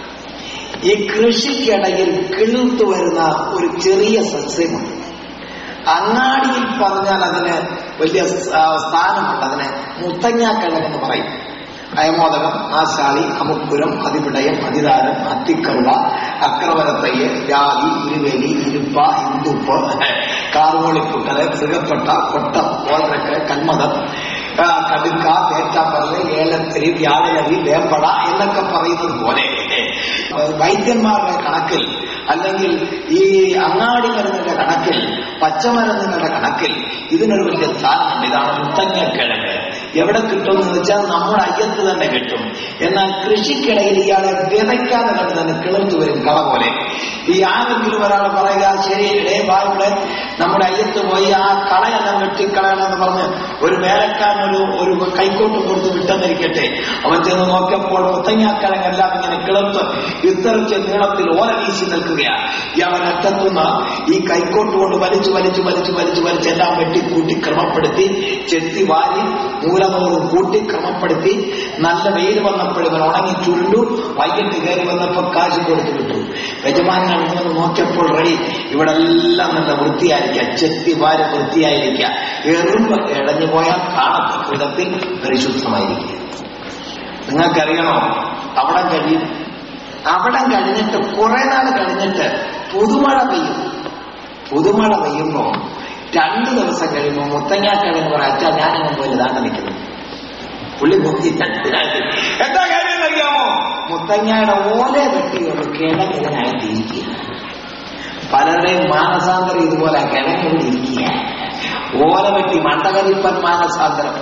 ഈ കൃഷിക്കിടയിൽ കിളുത്തു വരുന്ന ഒരു ചെറിയ സസ്യമുണ്ട് അങ്ങാടിയിൽ പറഞ്ഞാൽ അതിന് വലിയ സ്- ആ, സ്ഥാനമുണ്ട് അതിന് മുത്തങ്ങാക്കിഴങ്ങെന്ന് പറയും അയമോദകം ആശാളി അമുക്കുരം അതിപിടയം അതിദാരം അത്തിക്കറുവ അക്രവരത്തയ്യ് ജാതി ഇരുവേലി ഇരുപ്പ ഇന്ദുപ്പ് കാർമോളിപ്പുക്കല് മൃഗത്തൊട്ട കൊട്ടം ഓതരക്ക് കന്മതം ആ, കടുക്ക തേറ്റാപ്പറല് ഏലത്തിരി വ്യാഴലരി വേമ്പട എന്നൊക്കെ പറയുന്നത് പോലെ വൈദ്യന്മാരുടെ കണക്കിൽ അല്ലെങ്കിൽ ഈ അങ്ങാടി മരുന്നിന്റെ കണക്കിൽ പച്ചമരുന്നുകളുടെ കണക്കിൽ ഇതിനൊരു വലിയ സ്ഥാനമുണ്ട് ഇതാണ് മുത്തങ്ങക്കിഴങ്ങ് എവിടെ കിട്ടുമെന്ന് വെച്ചാൽ നമ്മുടെ അയ്യത്ത് തന്നെ കിട്ടും എന്നാൽ കൃഷിക്കിടയിൽ ഇയാളെ വിതയ്ക്കാതെ കണ്ട് തന്നെ കിളർത്തു വരും കള പോലെ ഈ ആരെങ്കിലും ഒരാൾ പറയുക ശരി ഇടേ ബായുടെ നമ്മുടെ അയ്യത്ത് പോയി ആ കളയെല്ലാം വെട്ടിക്കളയണമെന്ന് പറഞ്ഞ് ഒരു വേലക്കാരൻ ഒരു ഒരു കൈക്കോട്ട് കൊടുത്ത് വിട്ടെന്നിരിക്കട്ടെ അവൻ ചെന്ന് നോക്കിയപ്പോൾ മുത്തങ്ങാക്കിഴങ്ങെല്ലാം ഇങ്ങനെ കിളർത്ത് ഇത്തരച്ച് നീളത്തിൽ ഓല വീശി നിൽക്കുകയാണ് ഇയാളൻ അറ്റത്തുനിന്ന് ഈ കൈക്കോട്ട് കൊണ്ട് വലിച്ചു വലിച്ചു വലിച്ചു വലിച്ചു വലിച്ച് എല്ലാം വെട്ടിക്കൂട്ടി ക്രമപ്പെടുത്തി ചെത്തി വാരി മൂലനൂറും കൂട്ടി ക്രമപ്പെടുത്തി നല്ല വെയിൽ വന്നപ്പോൾ ഇവൻ ഉണങ്ങി ചുരുണ്ടു വൈകിട്ട് കയറി വന്നപ്പോൾ കാശ് കൊടുത്തു വിട്ടു യജമാനൻ ഇങ്ങനെ നോക്കിയപ്പോൾ റെഡി ഇവിടെ എല്ലാം നല്ല വൃത്തിയായിരിക്കുക ചെത്തി വാരി വൃത്തിയായിരിക്കുക എറുമ്പ് ഇടഞ്ഞു പോയാൽ കാണത്തക്ക വിധത്തിൽ പരിശുദ്ധമായിരിക്കുക നിങ്ങൾക്കറിയണോ അവിടെ കഴിയും അവിടെ കഴിഞ്ഞിട്ട് കുറെ നാൾ കഴിഞ്ഞിട്ട് പുതുമഴ പെയ്യും പുതുമഴ പെയ്യുമ്പോ രണ്ടു ദിവസം കഴിയുമ്പോ മുത്തങ്ങാക്കിഴങ്ങ് പറയാ അച്ഛാ ഞാനങ്ങ് പോയി ഇതാണ് നിൽക്കുന്നത് പുള്ളി നോക്കി രണ്ടിനായിട്ട് എന്താ കാര്യം അറിയാമോ മുത്തങ്ങയുടെ ഓല വെട്ടിയുള്ള കിഴങ്ങ് ഇതിനകത്ത് ഇരിക്കുക പലരുടെയും മാനസാന്തരം ഇതുപോലെ കിഴങ്ങ് ഇവിടെ ഇരിക്കുക ഓല വെട്ടി മണ്ടകരിപ്പൻ മാനസാന്തരം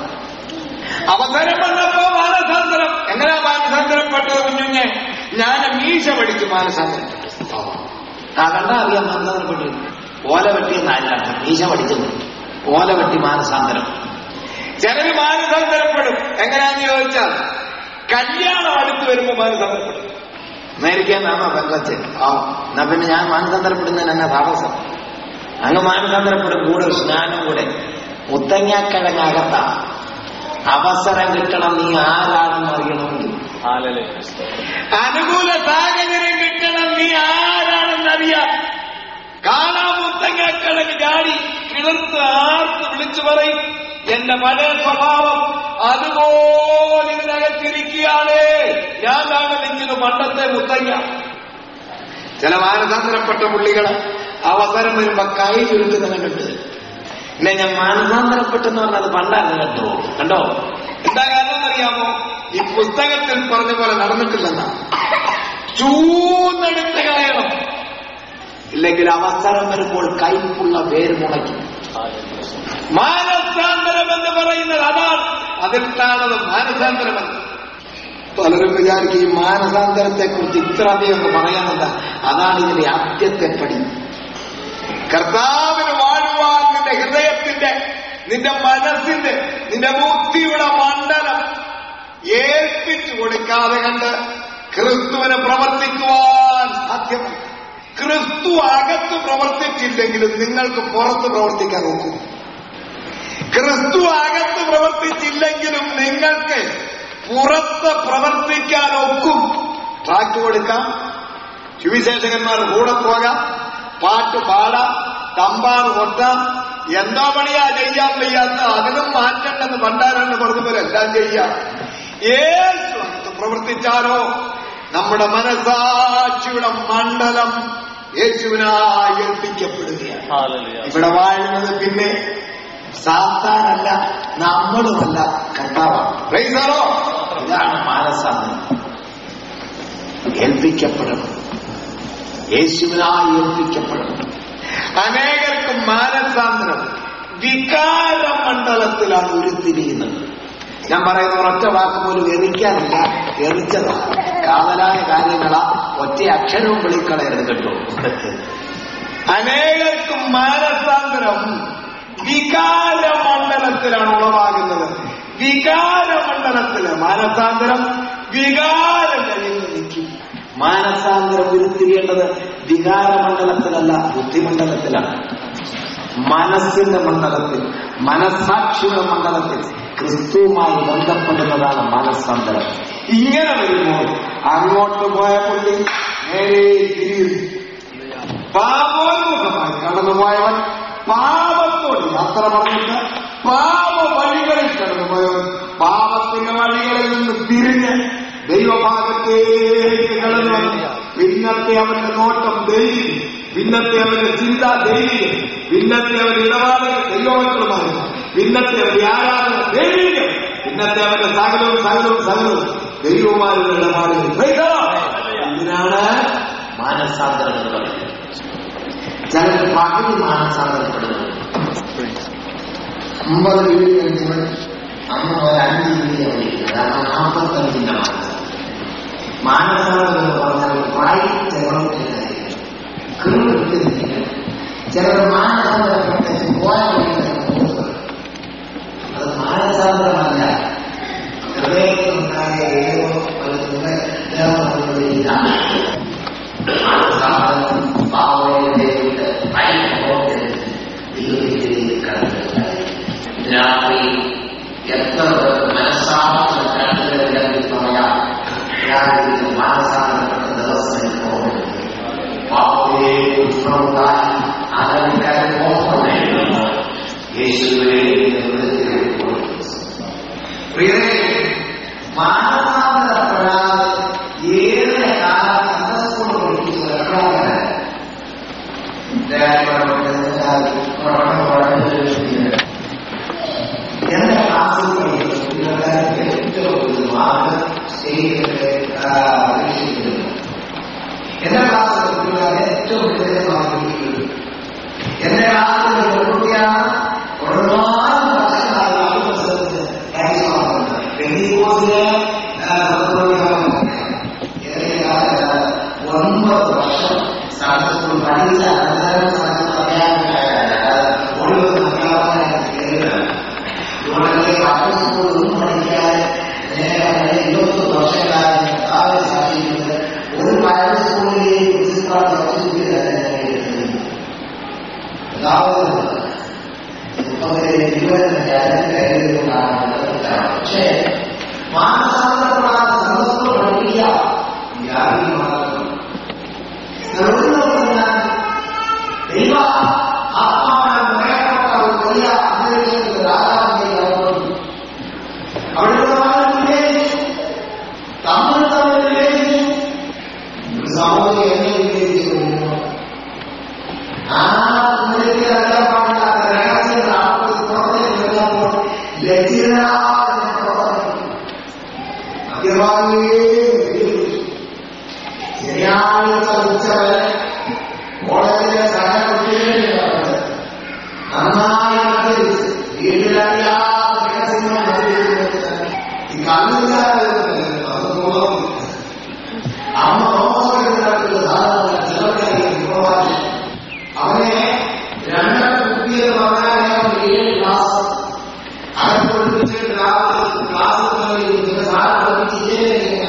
അവസരം വന്നപ്പോ മാനസാന്തരം എങ്ങനെയാ മാനസാന്തരപ്പെട്ടത് കുഞ്ഞുഞ്ഞെ ഞാൻ മീശ പഠിച്ചു മാനസാന്തരപ്പെട്ടു ആ കണ്ടാ അറിയാം മാനസാന്തരപ്പെട്ടു ഓല വെട്ടിയെന്നല്ല മീശ പഠിച്ചത് ഓല വെട്ടി മാനസാന്തരം ചിലര് മാനസാന്തരപ്പെടും എങ്ങനെയാന്ന് ചോദിച്ചാൽ കല്യാണം അടുത്ത് വരുമ്പോ മാനസാന്തരപ്പെടും അമേരിക്കന്നാണോ പെങ്കൊച്ച് ആ എന്നാ പിന്നെ ഞാൻ മാനസാന്തരപ്പെടുന്നതിന് എന്നെ താമസം അങ്ങ് മാനസാന്തരപ്പെടും കൂടെ ഒരു സ്നാനം കൂടെ മുത്തങ്ങാക്കിഴങ്ങകത്ത അവസരം കിട്ടണം നീ ആരാണെന്ന് അറിയണമെങ്കിൽ ഹാലലേ അനുകൂല സാഹചര്യം കിട്ടണം നീ ആരാണെന്നറിയാം കാണാൻ മുത്തങ്ങക്കിഴങ്ങ് ചാടി കിളിർത്ത് ആർത്ത് വിളിച്ചു പറയും എന്റെ പഴയ സ്വഭാവം അതുപോലെ ഇതിനകത്തിരിക്കുകയാണ് ഞാൻ കാണുന്നെങ്കിൽ പണ്ടത്തെ മുത്തങ്ങ ചില മാനസാന്തരപ്പെട്ട പുള്ളികള് അവസരം വരുമ്പോ കൈ ചുരുക്കുന്ന കണ്ടിട്ട് പിന്നെ ഞാൻ മാനസാന്തരപ്പെട്ടെന്ന് പറഞ്ഞത് പണ്ടായിരുന്നു കേട്ടോ കണ്ടോ എന്താ കാരണം അറിയാമോ ഈ പുസ്തകത്തിൽ പറഞ്ഞ പോലെ നടന്നിട്ടില്ലെന്നാ ചൂന്നെടുത്ത് കളയണം ഇല്ലെങ്കിൽ അവസരം വരുമ്പോൾ കൈപ്പുള്ള വേര് മുളയ്ക്കും മാനസാന്തരം എന്ന് പറയുന്നത് അതാണ് അതിർത്താണത് മാനസാന്തരമെന്ന് പലരും വിചാരിക്കും ഈ മാനസാന്തരത്തെ കുറിച്ച് ഇത്ര അധികം പറയാനല്ല അതാണ് ഇതിന്റെ ആദ്യത്തെ പടി കർത്താവിന് വാഴുവാൻ നിന്റെ ഹൃദയത്തിന്റെ നിന്റെ മനസ്സിന്റെ നിന്റെ ബുദ്ധിയുടെ മണ്ഡലം ഏൽപ്പിച്ചു കൊടുക്കാതെ കണ്ട് ക്രിസ്തുവിന് പ്രവർത്തിക്കുവാൻ സാധ്യമല്ല ക്രിസ്തു അകത്ത് പ്രവർത്തിച്ചില്ലെങ്കിലും നിങ്ങൾക്ക് പുറത്ത് പ്രവർത്തിക്കാൻ ഒക്കും ക്രിസ്തു അകത്ത് പ്രവർത്തിച്ചില്ലെങ്കിലും നിങ്ങൾക്ക് പുറത്ത് പ്രവർത്തിക്കാൻ ഒക്കും ട്രാക്ക് കൊടുക്കാം സുവിശേഷകന്മാർ കൂടെ പോകാം പാട്ട് പാടാം തമ്പാർ കൊട്ടാം എന്തോ പണിയാ ചെയ്യാൻ വയ്യാത്ത അതിനും മാറ്റണ്ടെന്ന് പണ്ടാരെന്ന് പറഞ്ഞ പോലെ എല്ലാം ചെയ്യാം യേശു അകത്ത് പ്രവർത്തിച്ചാലോ നമ്മുടെ മനസാക്ഷിയുടെ മണ്ഡലം യേശുവിനായി ഏൽപ്പിക്കപ്പെടുകയാണ് Hallelujah. ഇവിടെ വാഴുന്നത് പിന്നെ സാത്താനല്ല നമ്മളുമല്ല കർത്താവാണ് Praise the Lord. ഇതാണ് മാനസാന്തരം ഏൽപ്പിക്കപ്പെടണം യേശുവിനായി ഏൽപ്പിക്കപ്പെടണം അനേകർക്ക് മാനസാന്തരം വികാര മണ്ഡലത്തിലാണ് ഉരുത്തിരിയുന്നത് ഞാൻ പറയുന്ന ഒരൊറ്റ വാക്ക് പോലും എറിക്കാനില്ല എറിച്ചതാ കാതലായ കാര്യങ്ങളാ ഒറ്റ അക്ഷരവും വിളിക്കളയരുത് കേട്ടോ അനേകർക്ക് മാനസാന്തരം വികാര മണ്ഡലത്തിലാണ് ഉളവാകുന്നത് വികാര മണ്ഡലത്തില് മാനസാന്തരം വികാരം കഴിയുന്ന നിൽക്കും മാനസാന്തരം ഉരുത്തിരിയേണ്ടത് വികാരമണ്ഡലത്തിലല്ല ബുദ്ധിമണ്ഡലത്തിലാണ് മനസ്സിന്റെ മണ്ഡലത്തിൽ മനസാക്ഷിയുടെ മണ്ഡലത്തിൽ ക്രിസ്തുവുമായി ബന്ധപ്പെടുന്നതാണ് മാനസാന്തരം ഇങ്ങനെ വരുമ്പോൾ അങ്ങോട്ട് പോയ പുള്ളി നേരെ തിരിയും പാപോന്മുഖമായി കടന്നുപോയവൻ പാപത്തോട് യാത്ര പറഞ്ഞിട്ട് പാപ വഴികളിൽ കടന്നുപോയവൻ പാപത്തിന്റെ വഴികളിൽ നിന്ന് തിരിഞ്ഞ് ദൈവഭാഗത്തേക്ക് കടന്നു വന്നു പിന്നത്തെ അവന്റെ നോട്ടം ദൈവം പിന്നത്തെ അവന്റെ ചിന്ത ദൈവികം പിന്നത്തെ അവന്റെ ഇടപാടുകൾ ദൈവമക്കളുമായിരുന്നു പിന്നത്തെ അവന്റെ ആരാധന ദൈവികം പിന്നത്തെ അവന്റെ സകലവും സകലവും സകലവും ദൈവവുമായുള്ള ഇടപാടുകൾ Praise the Lord. ഇതിനാണ് മാനസാന്തരം എന്ന് പറയുന്നത് ചിലർ പകുതി മാനസാന്തരപ്പെടുന്നത് അമ്പത് വീട് കഴിഞ്ഞപ്പോൾ അന്ന് ഒരു അഞ്ച് വീട് അവിടെ കാരണം നാൽപ്പത്തഞ്ചിന്റെ മാനസാന്തരം മാനസാന്തരം എന്ന് പറഞ്ഞാൽ വായിച്ചെണ്ണം കിട്ടുന്നില്ല ചിലർ മാനസാന്തരപ്പെട്ട പോയ വഴിയിലാണ് പോകുന്നത്. അത് മാനസാന്തരമല്ല ഹൃദയത്തിലുണ്ടായ ഏതോ ഒരു ഇതാണ് മാനസാന്തരം പാവയുടെ ഭയങ്കര ദൈവത്തിലേക്ക് കടന്നു രാത്രി എത്ര മനസ്സാന്തരം കണ്ടുകഴിഞ്ഞാൽ പറയാം രാത്രി മാനസാന്തരപ്പെട്ട ദിവസം പോകുന്നത് പാവയെ ഉത്സവത്തായി ആദരിക്കാൻ പോകുന്നു യേശുവിനെ ഹൃദയത്തിലേക്ക് കൊടുത്തു പ്രിയരേ മാനസാന്തരപ്പെടാതെ ഏറെ കാലം മനസ്സുകൊണ്ട് പഠിപ്പിച്ചു എപ്പോഴാണ് എന്റെ ക്ലാസ്സിൽ പഠിക്കുന്ന കുട്ടികളുടെ ഏറ്റവും ഒരു മാർഗം സ്റ്റേജിലൊക്കെ പരീക്ഷിക്കുന്നു എന്റെ ക്ലാസ്സിലെ കുട്ടികളെ ഏറ്റവും വിജയമാക്കിയിരിക്കുന്നത് എന്റെ ക്ലാസ്സിലെ പെൺകുട്ടിയാണ് ഒരുപാട് വർഷങ്ങളായി ആ പുസ്തകത്തിന് കൈമാറുന്നത് പെണ്ണിക്കോസിലെ ഒൻപത് വർഷം സ്ഥലത്ത് പഠിച്ച അനന്തരം സ്ഥലത്ത് ഒഴിവ് ഇവിടെ മറ്റു സ്കൂളൊന്നും പഠിക്കാതെ നേരെ ഇരുപത്തൊന്ന് വർഷക്കാലം കർത്താവിനെ സാക്ഷിക്കുന്നത് ഒരു പ്രൈവറ്റ് സ്കൂളിലെയും പ്രിൻസിപ്പാൾ സബ്സ്റ്റിറ്റ്യൂട്ട് പക്ഷേ മാനസാന്തരപ്പെടാതെ സന്തോഷം പഠിപ്പിക്കുക വ്യാധി മാത്രം ദൈവ ആത്മാവിനാൽ നിറയപ്പെട്ട ഒരു വലിയ അന്തരീക്ഷത്തിൽ രാജാവിനെ അവിടുത്തെ വിവേചിച്ചു തമ്മിൽ തമ്മിൽ വിവേചിച്ചു ഒരു സമൂഹം എന്നെ വിവേചിച്ചു ആ കുതിരയ്ക്ക് ഇറങ്ങാൻ പാടില്ലാത്ത രഹസ്യങ്ങൾ ആളുകൾ പുറത്തേക്ക് ഇറങ്ങുമ്പോൾ ലജ്ജിതരായ പ്രവർത്തിക്കും മദ്യപാനിയെ ശനിയാഴ്ച ഉച്ചവരെ കോളേജിലെ സഹകുട്ടികളുണ്ട് നന്നായി മദ്യപിച്ച് വീട്ടിലറിയാതെ രഹസ്യങ്ങൾ മദ്യപിക്കുന്നത് ഈ കണ്ണുകാരുണ്ട് അത് തോന്നും അമ്മ നോക്കുന്നത് ധാരാളം ചിലവരെ പ്രവാസി അവനെ രണ്ടര കുട്ടിയെന്ന് പറഞ്ഞാൽ ഏഴ് ക്ലാസ് അവൻ പഠിപ്പിച്ചിട്ട് രാവിലെ ക്ലാസ് സാറ് പഠിപ്പിച്ചേ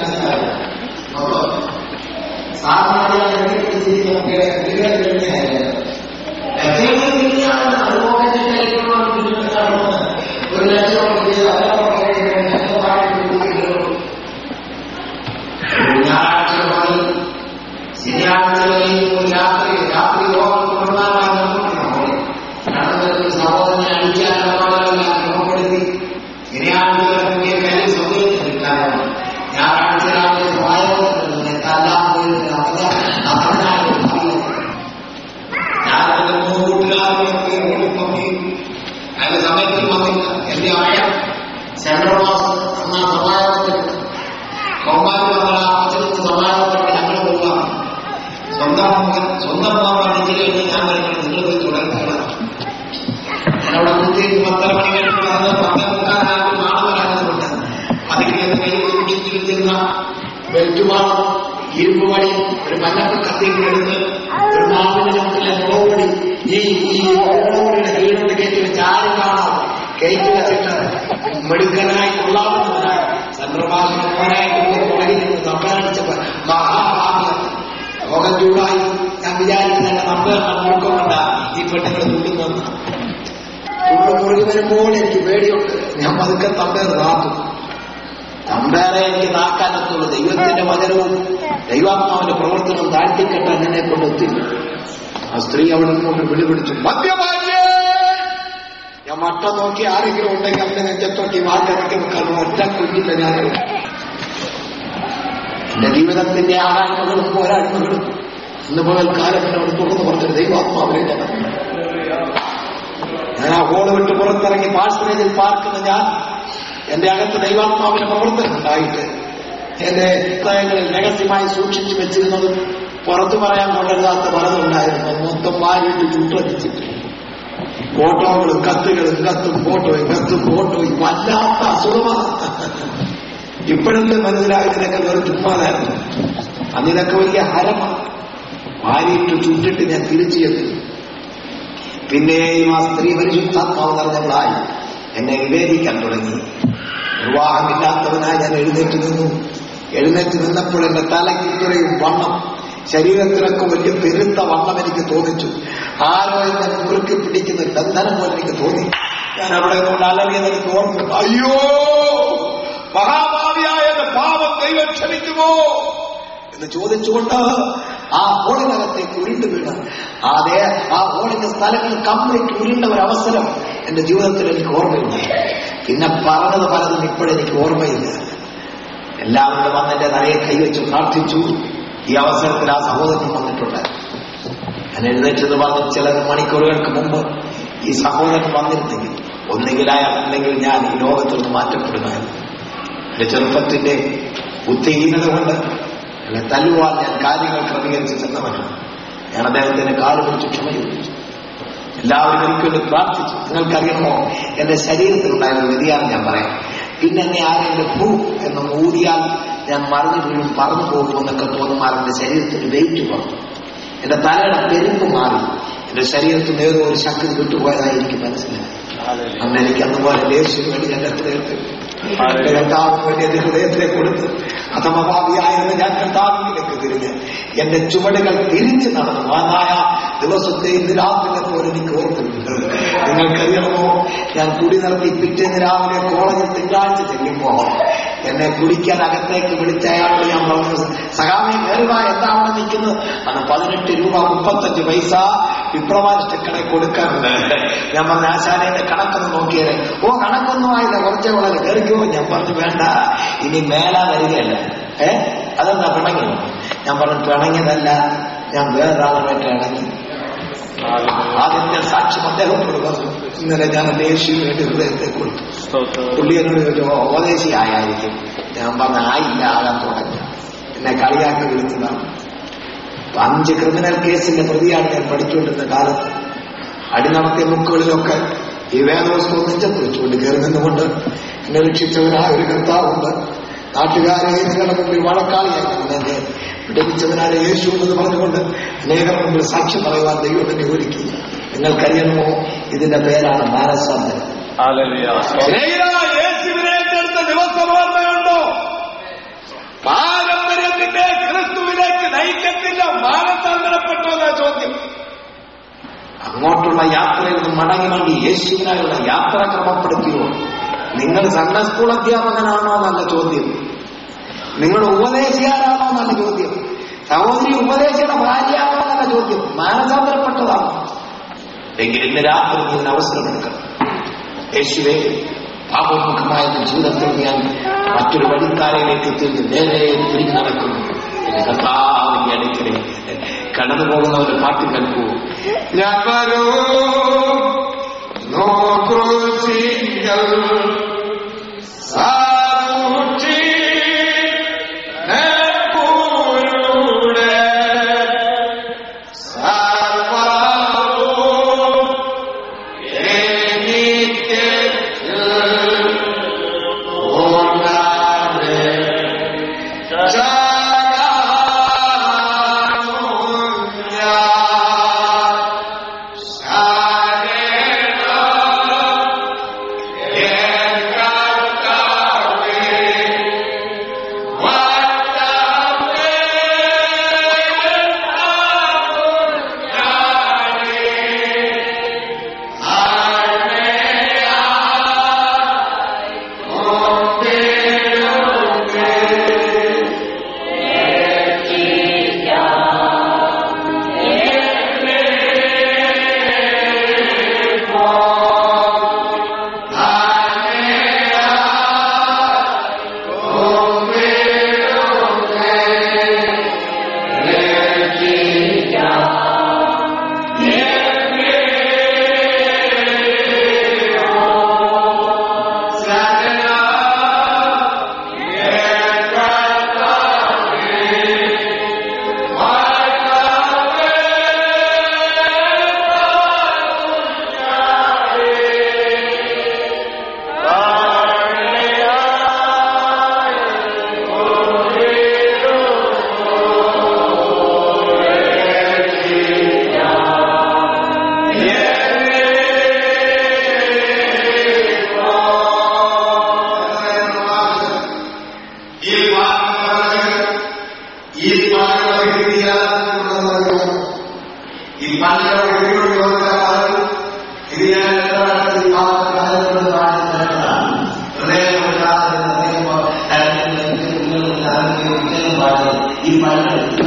സമയത്തിൽ വന്നില്ല എന്റെ അമ്മ സെൻട്രൽ മാസം എന്നാ സമാധാനത്തിൽ കൗമാരി വന്നാൽ ആ കൊച്ചിന് സമാധാനത്തോടെ ഞങ്ങൾ പോവുക സ്വന്തം മകൻ സ്വന്തം മോൻ ഡിഗ്രി ഞാൻ വരുന്നത് നിങ്ങൾ പോയി തുടരുക എന്നോട് കുത്തിയിട്ട് പത്തര മണി കഴിഞ്ഞിട്ട് അത് പത്തേ മുക്കാലായിട്ട് നാളെ വരാനുണ്ട് അതിൽ കയ്യിൽ പിടിച്ചിരിക്കുന്ന ബെൽറ്റുമാളും ഇരുമ്പ് പണി ഒരു മഞ്ഞപ്പ് കത്തിയും എടുത്ത് ഒരു മാവിന്റെ ചുമത്തിലെ മുളകുപൊടി ഈ ഈ മുളകുപൊടിയുടെ കീഴിട്ട് കയറ്റി വെച്ച് ആരും കാണാം കയറ്റി വെച്ചിട്ട് മെടുക്കനായി കൊള്ളാവുന്നതിനായി ചന്ദ്രഭാഷനായിട്ട് പുറകിൽ നിന്ന് തമ്പനടിച്ചപ്പോ മഹാഭാഗ്യം ലോകം ചൂടായി ഞാൻ വിചാരിച്ചു തന്നെ നമ്മൾ നോക്കുന്നുണ്ട ഈ പെണ്ണുങ്ങൾ തുള്ളുന്നു തുള്ളു മുറുകി വരുമ്പോൾ എനിക്ക് പേടിയുണ്ട് ഞാൻ പതുക്കെ തമ്പേർ നാക്കും തമ്പേറെ എനിക്ക് നാക്കാനത്തുള്ളൂ ദൈവത്തിന്റെ വചനവും ദൈവാത്മാവിന്റെ പ്രവർത്തനം താഴ്ത്തിക്കെട്ടാൻ എന്നെ കൊണ്ടെത്തില്ല ആ സ്ത്രീ അവിടെ നിന്നുകൊണ്ട് വിളിപിടിച്ചു മദ്യപാന്യേ ഞാൻ മട്ട നോക്കി ആരെങ്കിലും ഉണ്ടെങ്കിൽ അവന്റെ നെഞ്ചത്തോട്ടി വാക്കിറക്കി വെക്കാൻ ഒറ്റ കുഞ്ഞില്ല ഞാൻ എന്റെ ജീവിതത്തിന്റെ ആകായ്മകളും പോരായ്മകളും ഇന്ന് പകൽക്കാലം എന്നോട് തുറന്നു പറഞ്ഞൊരു ദൈവാത്മാവിനെ ഞാൻ ഞാൻ ആ ഹോള് വിട്ട് പുറത്തിറങ്ങി പാഴ്സനേജിൽ പാർക്കുന്ന ഞാൻ എന്റെ അകത്ത് ദൈവാത്മാവിന്റെ പ്രവർത്തനം ഉണ്ടായിട്ട് എന്റെ പുസ്തകങ്ങളിൽ രഹസ്യമായി സൂക്ഷിച്ചു വെച്ചിരുന്നതും പുറത്തു പറയാൻ കൊള്ളരുതാത്ത പലതുണ്ടായിരുന്നു മൊത്തം വാരിയിട്ട് ചുട്ടടിച്ചിട്ട് ഫോട്ടോകളും കത്തുകളും കത്തും ഫോട്ടോയും കത്തും ഫോട്ടോയും വല്ലാത്ത അസുഖമാണ് ഇപ്പോഴത്തെ മനസ്സിലായതിനൊക്കെ വെറും ചുമ്മാതായിരുന്നു അതിനൊക്കെ വലിയ ഹരമാണ് വാരിയിട്ട് ചുട്ടിട്ട് ഞാൻ തിരിച്ചു ചെന്നു പിന്നെയും ആ സ്ത്രീ പരിശുദ്ധാത്മാവ് നിറഞ്ഞവളായി എന്നെ വിവേചിക്കാൻ തുടങ്ങി നിർവാഹമില്ലാത്തവനായി ഞാൻ എഴുന്നേറ്റ് നിന്നു എഴുന്നേറ്റ് നിന്നപ്പോൾ എന്റെ തലയ്ക്ക് ഇത്രയും വണ്ണം ശരീരത്തിലൊക്കെ വലിയ പെരുത്ത വണ്ണം എനിക്ക് തോന്നിച്ചു ആരോ എന്നെ മുറുക്കി പിടിക്കുന്ന ബന്ധനം പോലെ എനിക്ക് തോന്നി ഞാൻ അവിടെ നിന്നുകൊണ്ട് അലറിയത് എനിക്ക് ഓർമ്മ അയ്യോ മഹാഭാവിയായ എന്റെ പാപം ദൈവം ക്ഷമിക്കുമോ എന്ന് ചോദിച്ചുകൊണ്ട് ആ ഹോളിനകത്തേക്ക് ഉരുണ്ട് വീണ് അതേ ആ ഹോളിന്റെ സ്ഥലങ്ങൾ കംപ്ലീറ്റ് ഉരുണ്ട ഒരു അവസരം എന്റെ ജീവിതത്തിൽ എനിക്ക് ഓർമ്മയുണ്ട് പിന്നെ പറഞ്ഞത് പലതും ഇപ്പോഴെനിക്ക് ഓർമ്മയില്ല എല്ലാവരും വന്ന് എന്റെ തലയെ കൈവച്ച് പ്രാർത്ഥിച്ചു ഈ അവസരത്തിൽ ആ സഹോദരൻ വന്നിട്ടുണ്ട് ഞാൻ എഴുന്നേറ്റെന്ന് പറഞ്ഞ് ചില മണിക്കൂറുകൾക്ക് മുമ്പ് ഈ സഹോദരൻ വന്നിരുന്നെങ്കിൽ ഒന്നെങ്കിൽ അയാൾ അല്ലെങ്കിൽ ഞാൻ ഈ ലോകത്തിൽ നിന്ന് മാറ്റപ്പെടുമായിരുന്നു എന്റെ ചെറുപ്പത്തിന്റെ ബുദ്ധിഹീനത കൊണ്ട് എന്നെ തല്ലുവാൻ ഞാൻ കാര്യങ്ങൾ ക്രമീകരിച്ച് ചെന്നവനാണ് ഞാൻ അദ്ദേഹത്തിന്റെ കാല് പിടിച്ച് ക്ഷമ ചോദിച്ചു എല്ലാവരും എനിക്ക് വേണ്ടി പ്രാർത്ഥിച്ചു നിങ്ങൾക്കറിയണമോ എന്റെ ശരീരത്തിലുണ്ടായിരുന്ന വ്യതിയാനം ഞാൻ പറയാം പിന്നെ എന്നെ ആരെങ്കിലും ഭൂ എന്ന് ഊതിയാൽ ഞാൻ മറിഞ്ഞു വീഴും പറന്നു പോകുമെന്നൊക്കെ തോന്നുമാർ എന്റെ ശരീരത്തിന് വെയിറ്റ് കുറഞ്ഞു എന്റെ തലയുടെ പെരുപ്പ് മാറി എന്റെ ശരീരത്തിൽ നിന്ന് ഏതോ ഒരു ശക്തി വിട്ടുപോയതായി എനിക്ക് മനസ്സിലായി അന്ന് എനിക്ക് അതുപോലെ ലേശിന് വേണ്ടി എന്റെ ഹൃദയത്തിൽ എന്റെ കർത്താവിന് വേണ്ടി എന്റെ ഹൃദയത്തെ കൊടുത്ത് അഥമഭാവിയായിരുന്ന ഞാൻ കർത്താവിലേക്ക് തിരിഞ്ഞ് എന്റെ ചുവടുകൾ തിരിഞ്ഞു നടന്നു മാനായ ദിവസത്തെ ഇന്ന് രാത്രിയെ പോലെ എനിക്ക് ഓർക്കുന്നുണ്ട് നിങ്ങൾക്കറിയണമോ ഞാൻ കുടി നടത്തി പിറ്റേന്ന് രാവിലെ കോളേജിൽ തിങ്കളാഴ്ച ചെല്ലുമ്പോ എന്നെ കുടിക്കാൻ അകത്തേക്ക് വിളിച്ച അയാളോട് ഞാൻ പറഞ്ഞു സഹാമി കയറുക എന്താ അവിടെ നിൽക്കുന്നത് അത് പതിനെട്ട് രൂപ മുപ്പത്തഞ്ച് പൈസ വിപ്ലവാനിഷ്ട കടയിൽ കൊടുക്കാറുണ്ട് ഞാൻ പറഞ്ഞ ആശാനയുടെ കണക്കൊന്ന് നോക്കിയത് ഓ കണക്കൊന്നും ആയില്ല കുറച്ചേ വളരെ കയറിക്കോ ഞാൻ പറഞ്ഞു വേണ്ട ഇനി മേലാ വരികയല്ല ഏ അതെന്താ പിണങ്ങി ഞാൻ പറഞ്ഞു പിണങ്ങിയതല്ല ഞാൻ വേറൊരാളുമായിട്ട് ഇണങ്ങി ആദ്യത്തെ സാക്ഷ്യം അദ്ദേഹത്തോട് പറഞ്ഞു ഇന്നലെ ഞാൻ എന്റെ യേശുവിന് വേണ്ടി ഹൃദയത്തെ കൊടുത്തു പുള്ളി എന്നോട് ചോദിച്ചു "ഓ, ഉപദേശി ആയായിരിക്കും ഞാൻ പറഞ്ഞ ആയില്ല ആകാൻ തുടങ്ങി എന്നെ കളിയാക്കി വിളിച്ചതാണ് അപ്പൊ അഞ്ച് ക്രിമിനൽ കേസിന്റെ പ്രതിയാണ് ഞാൻ പഠിച്ചുകൊണ്ടിരുന്ന കാലത്ത് അടി നടത്തിയ ബുക്കുകളിലൊക്കെ ഈ വേദവസ്തു നെഞ്ചത്ത് വെച്ചുകൊണ്ട് കയറി നിന്നുകൊണ്ട് എന്നെ രക്ഷിച്ചവനായ ഒരു കർത്താവുണ്ട് നാട്ടുകാരെ നിങ്ങളുടെ മുമ്പിൽ വഴക്കാളിയാക്കണം എന്നെ വിടുവിച്ചവനായ യേശു എന്ന് പറഞ്ഞുകൊണ്ട് അനേകം മുമ്പിൽ സാക്ഷ്യം പറയുവാൻ ദൈവം എന്നെ ഒരുക്കി നിങ്ങൾക്കറിയണമോ ഇതിന്റെ പേരാണ് മാനസാന്തരം സ്നേഹിതനായ യേശുവിനെ ഏറ്റെടുത്ത ദിവസം ഓർമ്മയുണ്ടോ പാരമ്പര്യത്തിന്റെ ക്രിസ്തുവിലേക്ക് നയിക്കത്തില്ല മാനസാന്തരപ്പെട്ടോ എന്ന ചോദ്യം അങ്ങോട്ടുള്ള യാത്രയിൽ നിന്ന് മടങ്ങി വേണ്ടി യേശുവിനായുള്ള യാത്ര ക്രമപ്പെടുത്തിയോ നിങ്ങൾ സൺഡേ സ്കൂൾ അധ്യാപകനാണോ നല്ല ചോദ്യം നിങ്ങൾ ഉപദേശിയാരാണോ നല്ല ചോദ്യം സഹോദരി ഉപദേശിയുടെ ഭാര്യയാണോ നല്ല ചോദ്യം മാനസാന്തരപ്പെട്ടതാണോ എങ്കിൽ ഇന്ന് രാത്രി നീ ഇതിന് അവസരമെടുക്കണം യേശുവേ പാപോന്മുഖമായ എന്റെ ജീവിതത്തിൽ ഞാൻ മറ്റൊരു വഴിക്കാരയിലേക്ക് തിരിഞ്ഞ് നേരെ തിരിഞ്ഞു നടക്കുന്നു എന്റെ കർത്താവിന്റെ അടുക്കിലേക്ക് കടന്നു പോകുന്ന ഒരു പാട്ട് കേൾക്കൂ ഞാൻ വരൂ നോക്രൂശി ഒരിക്കൽ സാമൂഹ്യ പൂരുടെ സർവ്വവും എനിക്ക് പൂർണ്ണമേ ഈ പാട്ട് ഈ പാട്ട് ഈ ഈ പാട്ട്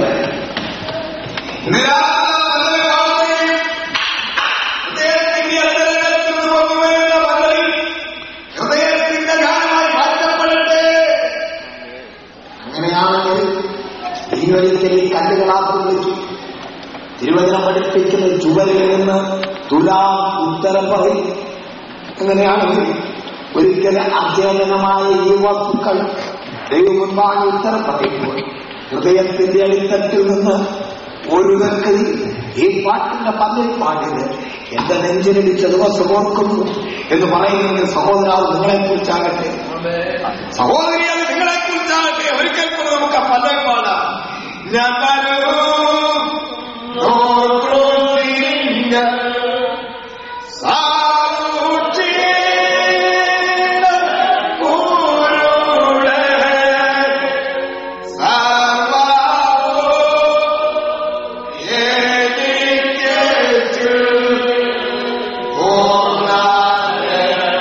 ഹൃദയത്തിന്റെ ഗാനമായി മാറ്റപ്പെടട്ടെ അങ്ങനെയാണെങ്കിൽ തിരുവനന്തപുരത്തിൽ ഈ കല്ലുകളാത്രം വിളിച്ചു തിരുവചനം പഠിപ്പിക്കുന്ന ചുവരിൽ നിന്ന് തുലാം ഉത്തരം പറയും അങ്ങനെയാണെങ്കിൽ ഒരിക്കൽ അധ്യയനമായ ഈ വസ്തുക്കൾ ദൈവമുൻപാകെ ഉത്തരം പറയുമ്പോൾ ഹൃദയത്തിന്റെ അടിത്തട്ടിൽ നിന്ന് ഒരു വ്യക്തി ഈ പാട്ടിന്റെ പന്നിൽ പാടിയത് എന്റെ നെഞ്ചിലിടിച്ച ദിവസം ഓർക്കുന്നു എന്ന് പറയുന്നത് സഹോദര നിങ്ങളെ കുറിച്ചാകട്ടെ സഹോദരി അത് നിങ്ങളെ കുറിച്ചാകട്ടെ ഒരിക്കൽ കൂടെ നമുക്ക് ആ പല്ലവി പാടാം ഞങ്ങളോ നോക്കുന്നില്ല സാക്ഷീണ പൂരുടെ സർവ്വവും എനിക്കേറ്റു പൂർണ്ണമേ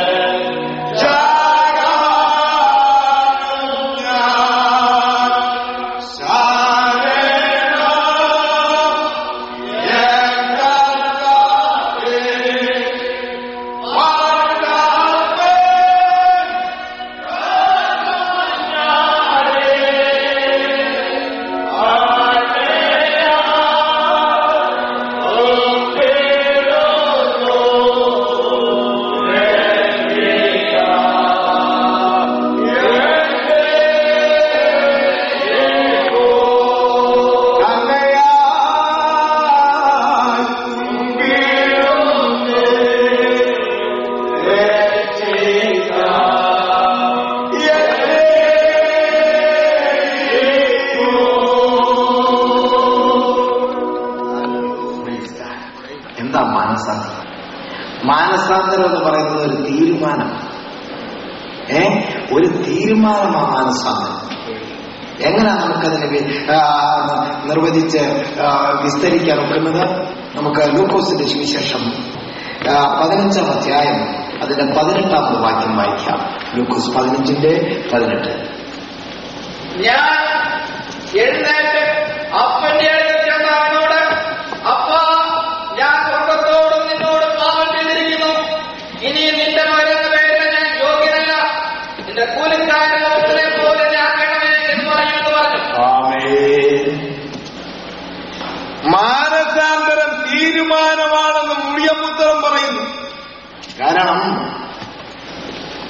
എന്താ മാനസാന്തരം മാനസാന്തരം എന്ന് പറയുന്നത് ഒരു തീരുമാനം ഏ ഒരു തീരുമാനമാണ് മാനസാന്തരം എങ്ങനെ നമുക്കതിനെ വി- ആ, നിർവചിച്ച് ആ, വിസ്തരിക്കാൻ ഒക്കുന്നത് നമുക്ക് ലൂക്കോസിന്റെ സുവിശേഷം ആ, പതിനഞ്ചാം അധ്യായം അതിന്റെ പതിനെട്ടാമത് വാക്യം വായിക്കാം ലൂക്കോസ് പതിനഞ്ചിന്റെ പതിനെട്ട് ഞാൻ എഴുന്നേറ്റ് അപ്പന്റെ അടുത്ത് ചെന്ന അവനോട് അപ്പാ ഞാൻ സ്വർഗത്തോടും നിന്നോടും പാപം ചെയ്തിരിക്കുന്നു ഇനി നിന്റെ മകനെന്ന പേരിന് ഞാൻ യോഗ്യനല്ല നിന്റെ കൂലിക്കാരൻ ഒത്തിനെ പോലെ ആക്കണമേ എന്ന് പറയുമെന്ന് പറഞ്ഞു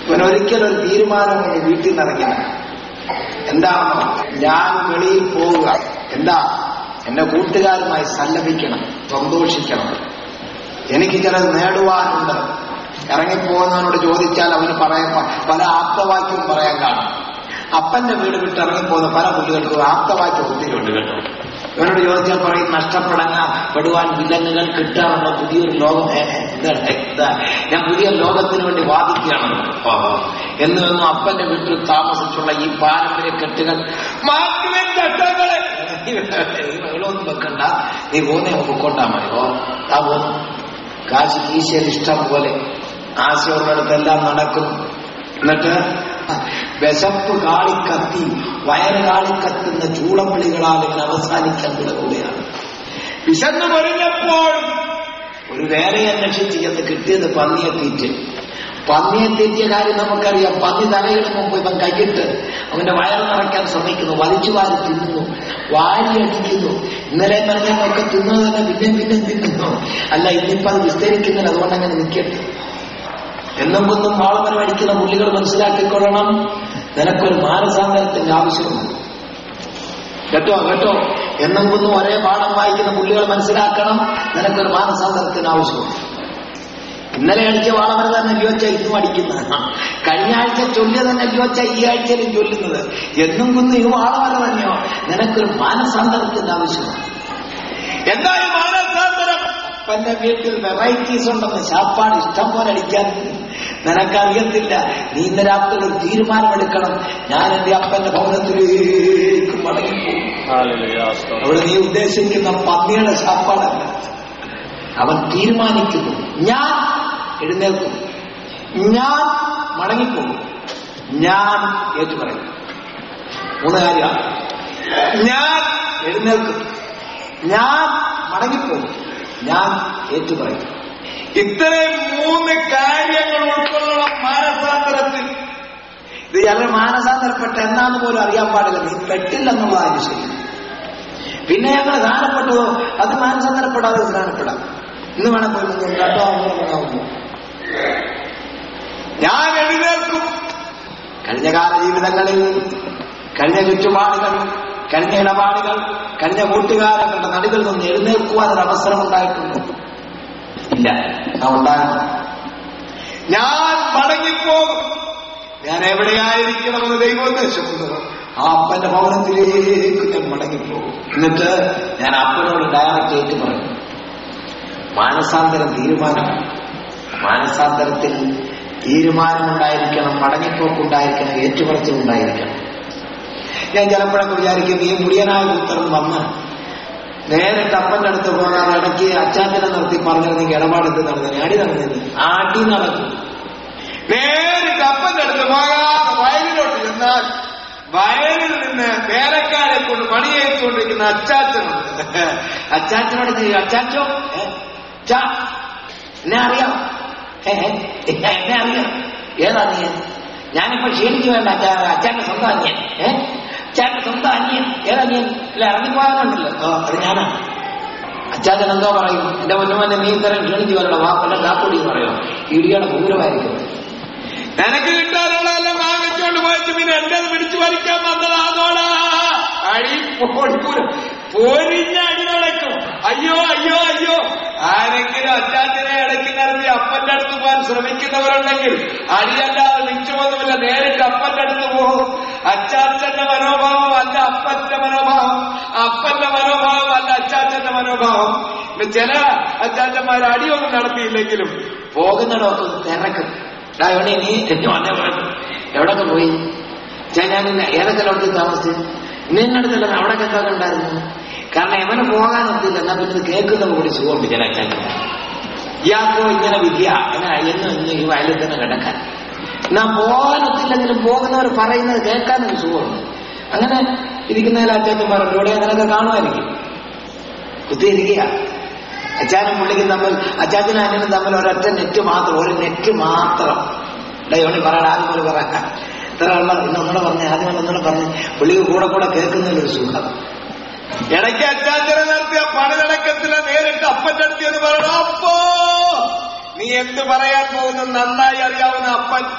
ഇവൻ ഒരിക്കലും ഒരു തീരുമാനം കൊണ്ട് വീട്ടിൽ നിന്ന് ഇറങ്ങില്ല എന്താണോ ഞാൻ വെളിയിൽ പോവുക എന്താ എന്റെ കൂട്ടുകാരുമായി സല്ലപിക്കണം സന്തോഷിക്കണം എനിക്ക് ചിലത് നേടുവാനുണ്ട് ഇറങ്ങിപ്പോകുന്നവനോട് ചോദിച്ചാൽ അവന് പറയാൻ പ- പല ആപ്തവാക്യവും പറയാൻ കാണും അപ്പന്റെ വീട് വിട്ട് ഇറങ്ങിപ്പോകുന്ന പല കുട്ടികൾക്കും ആപ്തവാക്യം ഒത്തിരി ഉണ്ട് കേട്ടോ ഇവനോട് ചോദിച്ചാൽ പറയും നഷ്ടപ്പെടാൻ പെടുവാൻ വില്ലങ്ങുകൾ കിട്ടാനുള്ള പുതിയൊരു ലോകം ഏ, ഏ, ഇതാണ്, ഇതാ. ഞാൻ പുതിയ ലോകത്തിന് വേണ്ടി വാദിക്കുകയാണ് ഓ, ഓ. എന്ന് വന്നു അപ്പന്റെ വീട്ടിൽ താമസിച്ചുള്ള ഈ പാരമ്പര്യ കെട്ടുകൾ മാറ്റുവൻ ചട്ടങ്ങളെ വെള്ളമൊന്നും വെക്കണ്ട നീ പോന്നേ പൊക്കോട്ടാ മതി ഓ താ പോന്നു കാശ് കീശയിൽ ഇഷ്ടം പോലെ ആശയമുള്ളിടത്തെല്ലാം നടക്കും എന്നിട്ട് വിശപ്പ് കാളിക്കത്തി വയറ് കാളിക്കത്തുന്ന ചൂളവിളികളാൽ ഇങ്ങനെ അവസാനിക്കാൻ തുടങ്ങുകയാണ് വിശന്ന് പറഞ്ഞപ്പോൾ ഒരു വേലയെ അന്വേഷിച്ച് ചെന്ന് കിട്ടിയത് പന്നിയെ തീറ്റ് പന്നിയെ തീറ്റിയ കാര്യം നമുക്കറിയാം പന്നി തലയിടും മുമ്പ് ഇവൻ കൈയിട്ട് അവന്റെ വയറ് നിറയ്ക്കാൻ ശ്രമിക്കുന്നു വലിച്ചു വാരി തിന്നുന്നു വാരി അടിക്കുന്നു ഇന്നലെ പറഞ്ഞൊക്കെ തിന്നത് തന്നെ പിന്നെയും പിന്നെയും തിന്നുന്നു അല്ല ഇന്നിപ്പോ അത് വിസ്തരിക്കുന്നില്ല അതുകൊണ്ട് അങ്ങനെ നിൽക്കട്ടെ എന്നും കൊന്നും വാളമരം അടിക്കുന്ന പുള്ളികൾ മനസ്സിലാക്കിക്കൊള്ളണം നിനക്കൊരു മാനസാന്തരത്തിന്റെ ആവശ്യമുണ്ട് കേട്ടോ കേട്ടോ എന്നും കൊന്നും ഒരേ പാഠം വായിക്കുന്ന പുള്ളികൾ മനസ്സിലാക്കണം നിനക്കൊരു മാനസാന്തരത്തിന് ആവശ്യമുണ്ട് ഇന്നലെ അടിച്ച വാളമര തന്നെ ലിയോച്ച ഇന്നും അടിക്കുന്ന കഴിഞ്ഞ ആഴ്ച ചൊല്ലിയ തന്നെ ലിയോച്ച ഈ ആഴ്ചയിലും ചൊല്ലുന്നത് എന്നും കൊന്നും ഈ വാളമര തന്നെയോ നിനക്കൊരു മാനസാന്തരത്തിന്റെ ആവശ്യമാണ് എന്താ ഈ മാനസാന്തരം അപ്പന്റെ വീട്ടിൽ വെറൈറ്റീസ് ഉണ്ടെന്ന് ശാപ്പാട് ഇഷ്ടം പോലെ അടിക്കാൻ നിനക്കറിയത്തില്ല നീ ഇന്ന് രാത്രി ഒരു തീരുമാനമെടുക്കണം ഞാൻ എന്റെ അപ്പന്റെ ഭവനത്തിലേക്ക് മടങ്ങിപ്പോകും അവിടെ നീ ഉദ്ദേശിക്കുന്ന പന്നിയുടെ ശാപ്പാടല്ല അവൻ തീരുമാനിക്കുന്നു ഞാൻ എഴുന്നേൽക്കും ഞാൻ മടങ്ങിപ്പോകും ഞാൻ ഏറ്റുപറയും മൂന്ന് കാര്യമാണ് ഞാൻ എഴുന്നേൽക്കും ഞാൻ മടങ്ങിപ്പോകും ഞാൻ ഏറ്റുപറയും ഇത്രയും മൂന്ന് കാര്യങ്ങൾ ഉൾക്കൊള്ളണം മാനസാന്തരത്തിൽ ഇത് ചിലർ മാനസാന്തരപ്പെട്ട എന്നാന്ന് പോലും അറിയാൻ പാടില്ല നീ പെട്ടില്ലെന്നുള്ളതാണ് ശരി പിന്നെ ഞങ്ങൾ ധാനപ്പെട്ടതോ അത് മാനസാന്തരപ്പെടാതെ ധാനപ്പെടാം ഇന്ന് വേണം പോയി നിങ്ങൾ കേട്ടോ അങ്ങോട്ടാവുന്നു ഞാൻ എഴുന്നേൽക്കും കഴിഞ്ഞ കാല ജീവിതങ്ങളിൽ കഴിഞ്ഞ ചുറ്റുപാടുകൾ കഴിഞ്ഞ ഇടപാടുകൾ കഴിഞ്ഞ കൂട്ടുകാരങ്ങളുടെ നടുകളിൽ നിന്ന് എഴുന്നേൽക്കുവാൻ ഒരു അവസരം ഉണ്ടായിട്ടുണ്ട് ഇല്ല ആ ഉണ്ടാകണം ഞാൻ മടങ്ങിപ്പോകും ഞാൻ എവിടെയായിരിക്കണമെന്ന് ദൈവം ഉദ്ദേശിക്കുന്നത് ആ അപ്പന്റെ ഭവനത്തിലേക്ക് ഞാൻ മടങ്ങിപ്പോകും എന്നിട്ട് ഞാൻ അപ്പനോട് ഡയറക്റ്റ് ആയിട്ട് പറയും മാനസാന്തരം തീരുമാനം മാനസാന്തരത്തിൽ തീരുമാനമുണ്ടായിരിക്കണം മടങ്ങിപ്പോക്കുണ്ടായിരിക്കണം ഏറ്റുപറച്ചിലുണ്ടായിരിക്കണം ഞാൻ ചിലപ്പോഴൊക്കെ വിചാരിക്കും ഈ മുടിയനായ പുത്രൻ വന്ന് നേരിട്ട് അപ്പന്റെ അടുത്ത് പോകാതെ ഇടയ്ക്ക് അച്ചാച്ചനെ നിർത്തി പറഞ്ഞിരുന്നെങ്കിൽ ഇടപാടെന്ത് നടന്നു അടി നടന്നില്ല അടി നടക്കും നേരിട്ട് അപ്പന്റെ അടുത്ത് പോകാതെ വയലിലോട്ട് ചെന്നാൽ വയലിൽ നിന്ന് വേലക്കാരെ കൊണ്ട് പണിയേറ്റുകൊണ്ടിരിക്കുന്ന അച്ചാച്ചനുണ്ട് അച്ചാച്ചനോട് ചെയ്യും അച്ചാച്ചോ ഏ? ചാ, എന്നെ അറിയാം ഏ, ഏ, എന്നെ അറിയാം ഏതാ നീ ഞാനിപ്പോ ക്ഷീണിച്ചു വേണ്ട അച്ഛാ അച്ഛന്റെ സ്വന്തം അനിയൻ ഏ അച്ഛന്റെ സ്വന്തം അനിയൻ ഏതാ നീ ഇല്ല ഇറങ്ങിപ്പോകാനുണ്ടല്ലോ ഓ അത് ഞാനാ അച്ചാച്ചൻ എന്തോ പറയും എന്റെ മുന്നുമന്നെ നീ ഇത്തരം ക്ഷണിച്ചു വരണോ വാപ്പല്ല കാപ്പൊടി പറയോ ഇടിയുടെ പൂരമായിരിക്കും നിനക്ക് കിട്ടാനുള്ളതെല്ലാം വാങ്ങിച്ചോണ്ട് പോയിട്ട് പിന്നെ എന്റെ പിടിച്ചു വലിക്കാൻ വന്നതാണോടാ അടി പൊടിപ്പൂരം പൊരിഞ്ഞ അടി നടക്കും അയ്യോ അയ്യോ അയ്യോ ആരെങ്കിലും അച്ചാച്ചനെ ഇടയ്ക്ക് നടത്തി അപ്പന്റെ അടുത്ത് പോകാൻ ശ്രമിക്കുന്നവരുണ്ടെങ്കിൽ അടിയല്ലാതെ നിശ്ചയമൊന്നുമില്ല നേരിട്ട് അപ്പന്റെ അടുത്ത് പോകും അച്ചാച്ചന്റെ മനോഭാവം അല്ല അപ്പന്റെ മനോഭാവം അപ്പന്റെ മനോഭാവം അല്ല അച്ചാച്ചന്റെ മനോഭാവം പിന്നെ ചില അച്ചാച്ചന്മാർ അടിയൊന്നും നടത്തിയില്ലെങ്കിലും പോകുന്നിടമൊക്കെ തിരക്കും ഡാ, എവിടെ നീ എന്നെ വന്നേ പറഞ്ഞു എവിടൊക്കെ പോയി ചേ, ഞാൻ ഇന്ന് ഏതൊക്കെ ലോഡ്ജിൽ താമസിച്ചു നിന്നടുത്തല്ല അവിടെയൊക്കെ എന്തൊക്കെ ഉണ്ടായിരുന്നു കാരണം എവന് പോകാൻ ഒത്തില്ല എന്നാ പിന്നെ ഇത് കേൾക്കുന്നത് കൂടി സുഖമുണ്ട് ചില അച്ഛൻ ഇയാൾക്കോ ഇങ്ങനെ വിദ്യ അങ്ങനെ എന്നും ഇന്ന് ഈ വയലിൽ തന്നെ കിടക്കാൻ എന്നാ പോകാൻ ഒത്തില്ലെങ്കിലും പോകുന്നവർ പറയുന്നത് കേൾക്കാനൊരു സുഖമുണ്ട് അങ്ങനെ ഇരിക്കുന്നതിൽ അച്ഛന്മാരുണ്ട് ഇവിടെ അങ്ങനെയൊക്കെ കാണുമായിരിക്കും കുത്തിയിരിക്കുക അച്ചാനും പുള്ളിക്കും തമ്മിൽ അച്ചാച്ചനും അനിയനും തമ്മിൽ ഒരൊറ്റ നെറ്റ് മാത്രം ഒരു നെറ്റ് മാത്രം ഡയോണി പറയണ ആദ്യം പോലെ പറയാം ഇത്ര ഉള്ള ഇന്നൊന്നുകൂടെ പറഞ്ഞേ ആദ്യം ഒന്നുകൂടെ പറഞ്ഞ് പുള്ളിക്ക് കൂടെ കൂടെ കേൾക്കുന്നതിലൊരു സുഖം ഇടയ്ക്ക് അച്ചാച്ചനെ നടത്തിയ പണിതടക്കത്തില് നേരിട്ട് അപ്പന്റെ അടുത്ത് എന്ന് പറയണം അപ്പോ നീ എന്ത് പറയാൻ പോകുന്നു നന്നായി അറിയാവുന്ന അപ്പൻ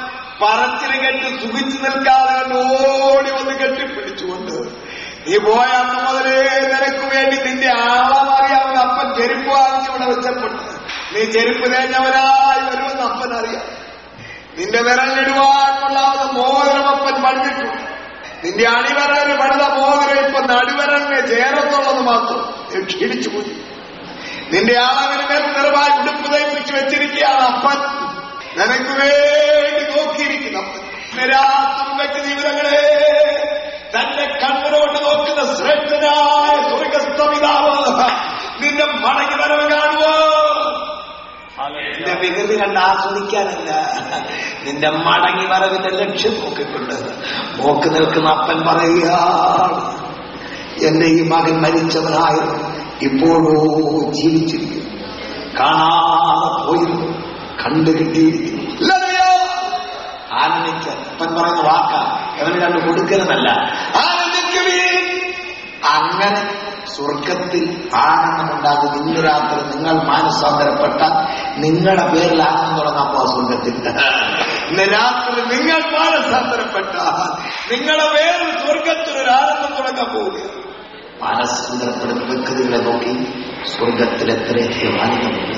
പറച്ചിൽ കെട്ടി സുഖിച്ചു നിൽക്കാതെ കണ്ട് ഓടി വന്ന് കെട്ടിപ്പിടിച്ചുകൊണ്ട് നീ പോയ അന്ന് മുതലേ നിനക്ക് വേണ്ടി നിന്റെ ആളം അറിയാവുന്ന അപ്പൻ ചെരുപ്പ് വാങ്ങിച്ച് ഇവിടെ വെച്ചപ്പെട്ട് നീ ചെരുപ്പ് തേഞ്ഞവനായി വരുമെന്ന് അപ്പൻ അറിയാം നിന്റെ വിരലിടുവാൻ കൊള്ളാവുന്ന മോതിരം അപ്പൻ പണിതിട്ടുണ്ട് നിന്റെ അണിവരലിന് പണിത മോതിരം ഇപ്പൊ നടുവരലിനെ ചേരത്തുള്ളത് മാത്രം നീ ക്ഷീണിച്ചു പോയി നിന്റെ അളവിന് മേൽ നിറവായി ഉടുപ്പ് തയ്പ്പിച്ച് വെച്ചിരിക്കുകയാണ് അപ്പൻ നിനക്ക് വേണ്ടി നോക്കിയിരിക്കുന്ന അപ്പൻ നിരാത്രം വെച്ച ജീവിതങ്ങളെ തന്റെ കണ്ണുകൊണ്ട് നോക്കുന്ന ശ്രേഷ്ഠനായ സ്വർഗസ്ഥപിതാവ് നിന്റെ മടങ്ങി വരവ് കാണുവോ നിന്റെ വികൃതി കണ്ട് ആസ്വദിക്കാനല്ല നിന്റെ മടങ്ങി വരവിന്റെ ലക്ഷ്യം നോക്കിക്കൊണ്ട് നോക്കി നിൽക്കുന്ന അപ്പൻ പറയുകയാണ് എന്റെ ഈ മകൻ മരിച്ചവനായിരുന്നു ഇപ്പോഴോ ജീവിച്ചിരിക്കുന്നു കാണാതെ പോയിരുന്നു കണ്ടു കിട്ടിയിരിക്കുന്നു ഇല്ലതയോ? ആനന്ദിക്ക അപ്പൻ പറയുന്ന വാക്ക അവന് കണ്ട് കൊടുക്കരുതല്ല ആനന്ദിക്കുവീൻ അങ്ങനെ സ്വർഗത്തിൽ ആനന്ദമുണ്ടാകും ഇന്ന് രാത്രി നിങ്ങൾ മാനസാന്തരപ്പെട്ടാൽ നിങ്ങളുടെ പേരിൽ ആനന്ദം തുടങ്ങാപ്പോ സ്വർഗത്തിൽ ഇന്ന് രാത്രി നിങ്ങൾ മാനസാന്തരപ്പെട്ടാൽ നിങ്ങളുടെ പേരിൽ സ്വർഗത്തിൽ ഒരു ആനന്ദം തുടങ്ങാൻ പോവുകയാണ് മാനസാന്തരപ്പെടുന്ന വ്യക്തികളെ നോക്കി സ്വർഗത്തിൽ എത്രയധികം ആനന്ദമുണ്ട്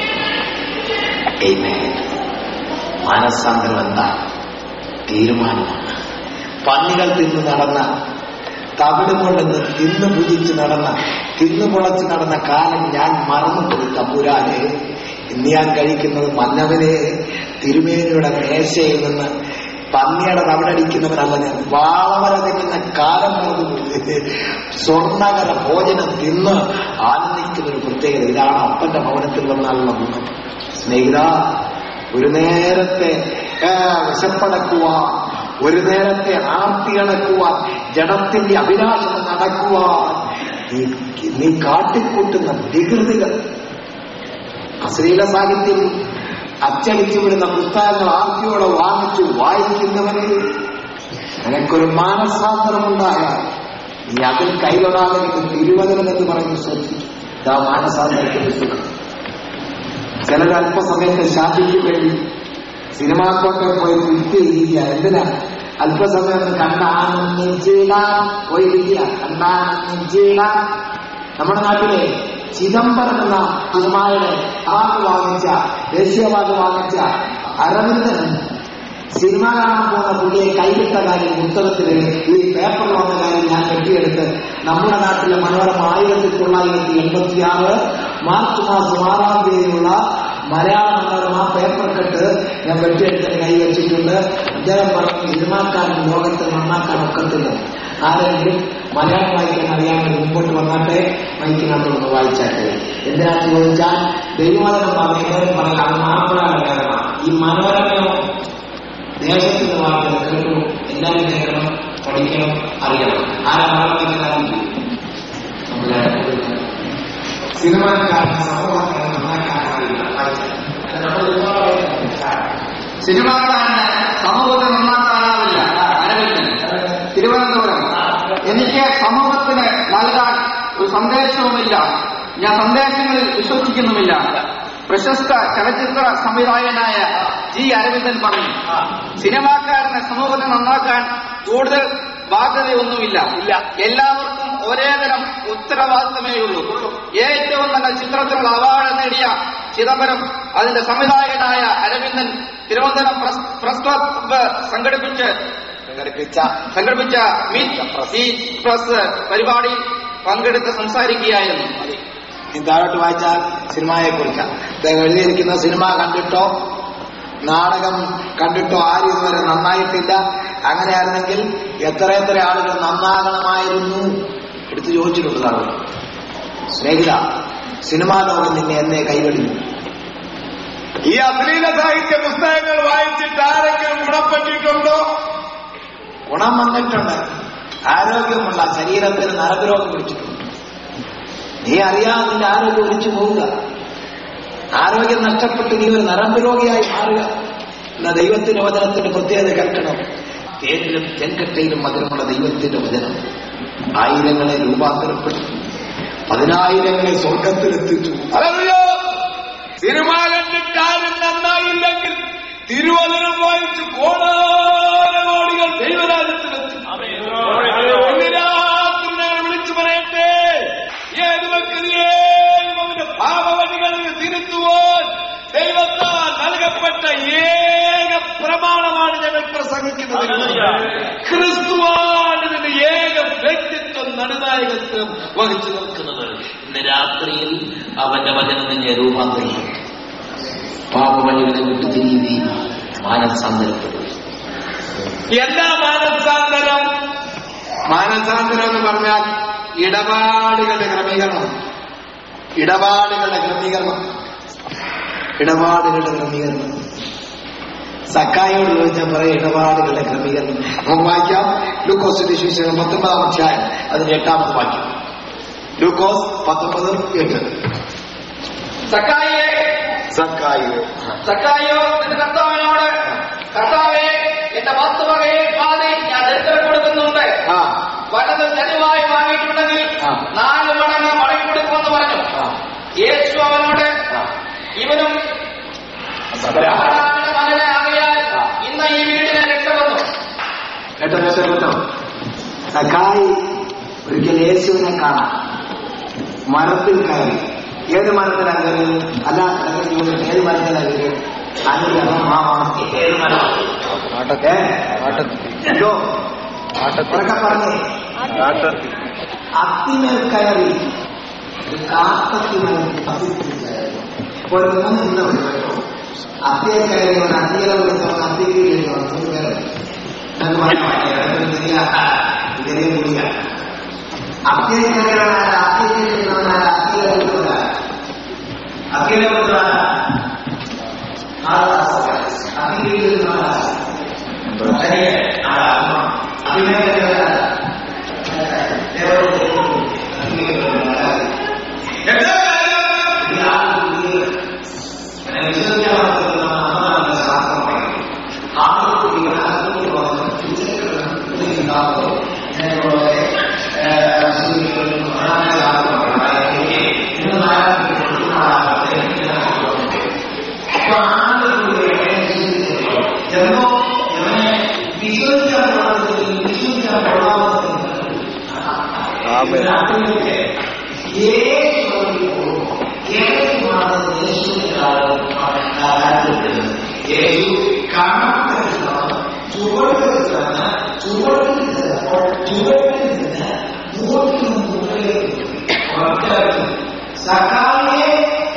Amen. മാനസാന്തരം എന്താ തീരുമാനമാണ് പന്നികൾ തിന്ന് നടന്ന തവിടും കൊണ്ടെന്ന് തിന്ന് പൂജിച്ച് നടന്ന തിന്നു മുളച്ച് നടന്ന കാലം ഞാൻ മറന്നുപോയി തമ്പുരാനെ ഇന്ന് ഞാൻ കഴിക്കുന്നത് മന്നവനെ തിരുമേനിയുടെ മേശയിൽ നിന്ന് പന്നിയുടെ തവിടടിക്കുന്നവനല്ല ഞാൻ വാളവര തിന്നുന്ന കാലം മറന്നുപോയി സ്വർണ്ണകര ഭോജനം തിന്ന് ആനന്ദിക്കുന്ന ഒരു പ്രത്യേകത ഇതാണ് അപ്പന്റെ ഭവനത്തിൽ വന്നാലുള്ള ഗുണം സ്നേഹിത ഒരു നേരത്തെ ആ, വിശപ്പടക്കുവാൻ ഒരു നേരത്തെ ആർത്തി അടക്കുവാൻ ജഡത്തിന്റെ അഭിലാഷം നടക്കുവാൻ നീ നീ കാട്ടിക്കൂട്ടുന്ന വികൃതികൾ അശ്ലീല സാഹിത്യം അച്ചടിച്ചു വിടുന്ന പുസ്തകങ്ങൾ ആർത്തിയോടെ വാങ്ങിച്ചു വായിക്കുന്നവന് നിനക്കൊരു മാനസാന്തരമുണ്ടായാൽ നീ അതിൽ കൈതൊടാതെ തിരുവചനം എന്ന് പറഞ്ഞ് ശ്രദ്ധിക്കും ഇതാ മാനസാന്തരത്തിന്റെ സുഖം ചിലർ അല്പസമയത്ത് ശാന്തിക്ക് വേണ്ടി സിനിമാക്കൊക്കെ പോയി വിറ്റ് ഇരിക്കുക എന്തിനാ അല്പസമയം ഒന്ന് കണ്ടാനന്ദിച്ചിടാൻ പോയി ഇരിക്കുക കണ്ടാനന്ദിച്ചിടാൻ നമ്മുടെ നാട്ടിലെ ചിദംബരം എന്ന സിനിമയുടെ അവാർഡ് വാങ്ങിച്ച ദേശീയവാർഡ് വാങ്ങിച്ച അരവിന്ദൻ സിനിമ കാണാൻ പോകുന്ന പുള്ളിയെ കൈവിട്ട കാര്യം പുസ്തകത്തില് ഈ പേപ്പറിൽ വന്ന കാര്യം ഞാൻ കെട്ടിയെടുത്ത് നമ്മുടെ നാട്ടിലെ മനോരമ ആയിരത്തി തൊള്ളായിരത്തി എൺപത്തി ആറ് മാർച്ച് മാസം ആറാം തീയതിയുള്ള മലയാള മനോരമ പേപ്പർ കെട്ട് ഞാൻ വെട്ടിയെടുത്ത് കൈ വെച്ചിട്ടുണ്ട് അദ്ദേഹം പറഞ്ഞു സിനിമാക്കാരൻ ലോകത്തെ നന്നാക്കാൻ ഒക്കത്തില്ല ആരെങ്കിലും മലയാളം വായിക്കാൻ അറിയാമെങ്കിൽ മുമ്പോട്ട് വന്നാട്ടെ മൈക്കിനകത്തൊന്ന് വായിച്ചാട്ടെ എന്തിനാന്ന് ചോദിച്ചാൽ ദൈവമതം പറയുന്നവരും പറയാം അത് മാപ്പിളയുടെ കാര്യമാണ് ഈ മനോരമയോ ദേശത്തിന്റെ വാർത്തകൾ കേൾക്കണം എല്ലാവരും കേൾക്കണം പഠിക്കണം അറിയണം ആരാ മലയാളം നമ്മുടെ സിനിമാക്കാരൻ സമൂഹക്കാരൻ നന്നാക്കാറില്ല സിനിമാക്കാരന് സമൂഹത്തെ നന്നാക്കാനാവില്ല അരവിന്ദൻ തിരുവനന്തപുരം എനിക്ക് സമൂഹത്തിന് നൽകാൻ ഒരു സന്ദേശവുമില്ല ഞാൻ സന്ദേശങ്ങളിൽ വിശ്വസിക്കുന്നുമില്ല പ്രശസ്ത ചലച്ചിത്ര സംവിധായകനായ ജി അരവിന്ദൻ പറഞ്ഞു സിനിമാക്കാരന് സമൂഹത്തെ നന്നാക്കാൻ കൂടുതൽ ബാധ്യതയൊന്നുമില്ല ഇല്ല എല്ലാവർക്കും ഒരേ തരം ഉത്തരവാദിത്തമേ ഉള്ളൂ ഏറ്റവും നല്ല ചിത്രത്തിനുള്ള അവാർഡ് നേടിയ ചിദംബരം അതിന്റെ സംവിധായകനായ Aravindan Thiruvananthapuram press press club സംഘടിപ്പിച്ച് സംഘടിപ്പിച്ച സംഘടിപ്പിച്ച മീറ്റ് ഈ പ്രസ് പരിപാടിയിൽ പങ്കെടുത്ത് സംസാരിക്കുകയായിരുന്നു ഈ താഴോട്ട് വായിച്ചാൽ സിനിമയെ കുറിച്ചാണ് അദ്ദേഹം എഴുതിയിരിക്കുന്ന സിനിമ കണ്ടിട്ടോ നാടകം കണ്ടിട്ടോ ആരും ഇതുവരെ നന്നായിട്ടില്ല അങ്ങനെയായിരുന്നെങ്കിൽ എത്ര എത്ര ആളുകൾ നന്നാകണമായിരുന്നു എടുത്തു ചോദിച്ചിട്ടുണ്ട് താങ്കൾ സ്നേഹിത സിനിമാ ലോകം നിന്നെ എന്നെ കൈവടിഞ്ഞു ഈ അശ്ലീല സാഹിത്യ പുസ്തകങ്ങൾ വായിച്ചിട്ട് ആരെങ്കിലും ഗുണപ്പെട്ടിട്ടുണ്ടോ ഗുണം വന്നിട്ടുണ്ട് ആരോഗ്യമുള്ള ശരീരത്തിന് നരകരോഗം പിടിച്ചിട്ടുണ്ട് നീ അറിയാതെ നിന്റെ ആരോഗ്യം ഒലിച്ചു പോവുക ആരോഗ്യം നഷ്ടപ്പെട്ട് നീ ഒരു നരമ്പ് രോഗിയായി മാറുക എന്ന ദൈവത്തിന്റെ വചനത്തിന്റെ പ്രത്യേകത കേൾക്കണം തേനിലും തെൻകട്ടയിലും മധുരമുള്ള ദൈവത്തിന്റെ വചനം ആയിരങ്ങളെ രൂപാന്തരപ്പെടുത്തി പതിനായിരങ്ങളെ സ്വർഗത്തിലെത്തിച്ചു ഹല്ലേലൂയ! സിനിമ കണ്ടിട്ട് ആരും നന്നായില്ലെങ്കിൽ തിരുവചനം വായിച്ച് കോടാനകോടികൾ ദൈവരാജ്യത്തിലെത്തി ഇന്ന് രാത്രി ഞാൻ വിളിച്ചു പറയട്ടെ ഏത് വ്യക്തിയെയും അവന്റെ പാപവഴികളിൽ തിരുത്തുവാൻ ദൈവത്താൽ നൽകപ്പെട്ട ഏക പ്രമാണമാണ് ഞങ്ങൾ പ്രസംഗിക്കുന്നത് ക്രിസ്തുവാണ് ഇതിന്റെ ഏക വ്യക്തിത്വം നടുനായകത്വം വഹിച്ചു നിൽക്കുന്നത് ഇന്ന് രാത്രിയിൽ അവന്റെ വചനം നിന്നെ രൂപാന്തരിക്കും പാപവഴികളെ വിട്ടു തിരിയുകയും മാനസാന്തരപ്പെടും എന്താ മാനസാന്തരം മാനസാന്തരം എന്ന് പറഞ്ഞാൽ ഇടപാടുകളുടെ ക്രമീകരണം ഇടപാടുകളുടെ ക്രമീകരണം ഇടപാടുകളുടെ ക്രമീകരണം സക്കായോട് ചോദിച്ചാൽ പറയും ഇടപാടുകളുടെ ക്രമീകരണം നമുക്ക് വായിക്കാം ലൂക്കോസ് വിശേഷം പത്തൊമ്പതാം അധ്യായം അതിന്റെ എട്ടാമത് വാക്യം ലൂക്കോസ് പത്തൊമ്പത് എട്ട് സക്കായിയെ സക്കായി സക്കായോ നിന്റെ കർത്താവിനോട് കർത്താവെ എന്റെ വസ്തുവകയെ പാതി ഞാൻ ദരിദ്രം കൊടുക്കുന്നുണ്ട് ആ വലത് തെളിവായി വാങ്ങിയിട്ടുണ്ടെങ്കിൽ ആ. നാല് മടങ്ങ് മടങ്ങി കൊടുക്കുമെന്ന് പറഞ്ഞു ആ. യേശു അവനോട് ആ. ഇവനും അബ്രഹാമിന്റെ മകനെ ആകയാൽ ഇന്ന് ഈ വീടിനെ രക്ഷപ്പെടുന്നു കേട്ടോ കേട്ടോ കേട്ടോ സക്കായി ഒരിക്കൽ യേശുവിനെ കാണാം മരത്തിൽ കയറി ഏത് മരത്തിലാണ് കയറിയത് അല്ല അല്ലെങ്കിൽ ചോദിച്ചു, ഏത് മരത്തിലാണ് കയറിയത് അതിന്റെ മാമാണ് ഏത് മരം ഏ? എന്തോ? ഉറക്കെ പറഞ്ഞേ അത്തിമേൽ കയറി ഒരു കാട്ടത്തിമേൽ പതിപ്പിച്ചായിരുന്നു ഒരു മൂന്ന് ചിന്ത കേട്ടോ അത്തിയെ കയറി ഒരു അത്തിയെ വിളിച്ചവൻ അത്തിക്ക് കയറി എന്ന് പറയാൻ ചെറിയ കുടിയ അത്തിയെ കയറിയവനാണ് അത്തിയെ കയറുന്നവനാണ് അത്തിയെ വിളിച്ചവനാണ് അത്തിയെ വിളിച്ചവനാണ് അത്തിയെ വിളിച്ചവനാണ് അത്തിയെ കയറിയവനാണ് സക്കാലിയെ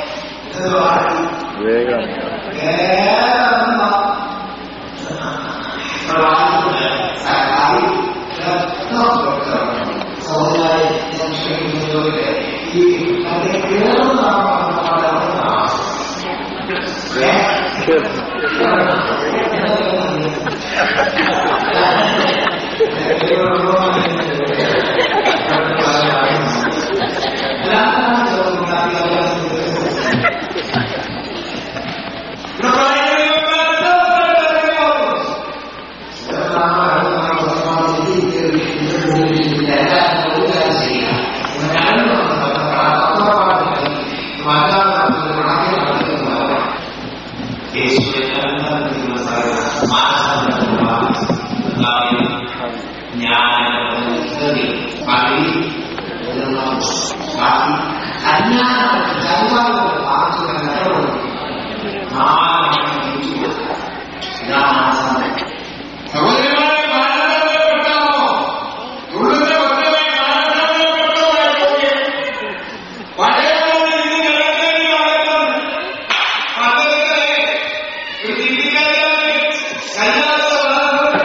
സഹോദരന്മാരെ മാനസാന്തരപ്പെട്ടാമോ ഉള്ളിലെ ഭക്തമായി മാനസാന്തരപ്പെട്ടോ പഴയ പോലെ ഇത് കിടക്കേണ്ടി വന്നപ്പോൾ പദ്ധതികളെ ചിന്തിക്കാതെ കൈലാസ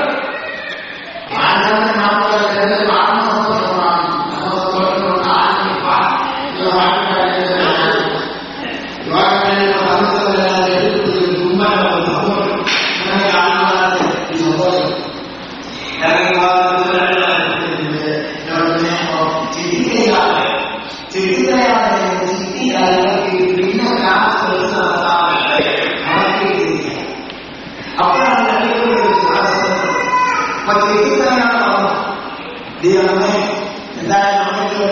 ദൈവമേ എന്തായാലും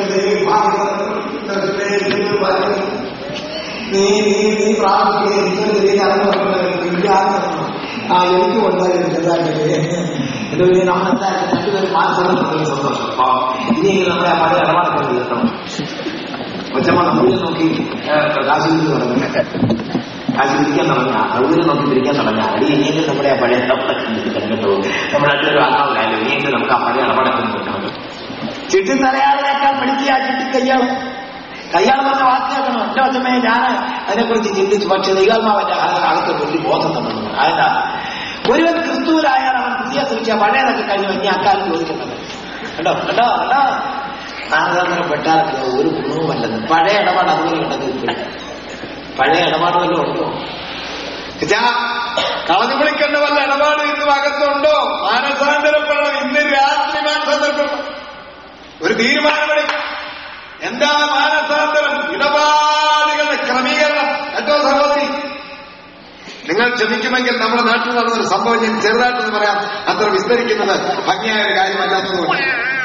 നീ നീ നീ പ്രാർത്ഥിക്കുകയും ആ എനിക്ക് കൊണ്ടുപോയി നമ്മളെന്താ രണ്ടുപേരും മാനസികപ്പെട്ടൊരു സന്തോഷം ആ, ഇനിയെങ്കിലും നമ്മളെ ആ പഴയ ഇടപാടൊക്കെ തീർക്കണം കൊച്ചമ്മ സൗകര്യം നോക്കി കാശിലേക്ക് തുടങ്ങി കാശി പിരിക്കാൻ തുടങ്ങി സൗകര്യം നോക്കി പിരിക്കാൻ തുടങ്ങി അടി ഇനിയെങ്കിലും നമ്മുടെ ആ പഴയ ഇടപാടൊക്കെ തീർക്കണം കേട്ടോ നമ്മുടെ രണ്ടുപേരും ആത്മാവിലായാലും ഇനിയെങ്കിലും നമുക്ക് ആ പഴയ ഇടപാടൊക്കെ തീർക്കണം ചിട്ടി തലയാളിനേക്കാൾ പഠിക്കുക ചിട്ടി കയ്യാളും കയ്യാൾ പറഞ്ഞ വാക്ക് കേൾക്കണം എന്റെ അച്ഛമ്മയെ ഞാൻ അതിനെക്കുറിച്ച് ചിന്തിച്ചു പക്ഷെ ദൈവാത്മാവന്റെ അകത്ത് വലിയ ബോധം തന്നു അതെന്താ ഒരുവൻ ക്രിസ്തുവിലായാൽ അവൻ പുതിയ സൃഷ്ടിച്ച പഴയതൊക്കെ കഴിഞ്ഞു ഇനി അക്കാലം ചോദിക്കുന്നത് കേട്ടോ കേട്ടോ കേട്ടോ നാഗാന്തരം പെട്ടാലൊക്കെ ഒരു ഗുണവുമല്ലെന്ന് പഴയ ഇടപാട് അതുപോലെ ഉണ്ടെങ്കിൽ ഇപ്പോഴും പഴയ ഇടപാട് വല്ലതും ഉണ്ടോ ഇതാ, കളഞ്ഞു വിളിക്കേണ്ട വല്ല ഇടപാട് ഇന്നും അകത്തുണ്ടോ മാനസാന്തരപ്പെടണം ഇന്ന് രാത്രി മാനസാന്തരപ്പെടണം ഒരു തീരുമാനമെടുക്കണം എന്താ മാനസാന്തരം ഇടപാടുകളുടെ ക്രമീകരണം കേട്ടോ സഹോദരി നിങ്ങൾ ക്ഷമിക്കുമെങ്കിൽ നമ്മുടെ നാട്ടിൽ നടന്നൊരു സംഭവം ഞാൻ ചെറുതായിട്ടൊന്ന് പറയാം അത്ര വിസ്തരിക്കുന്നത് ഭംഗിയായ ഒരു കാര്യമല്ലാത്തതുകൊണ്ട്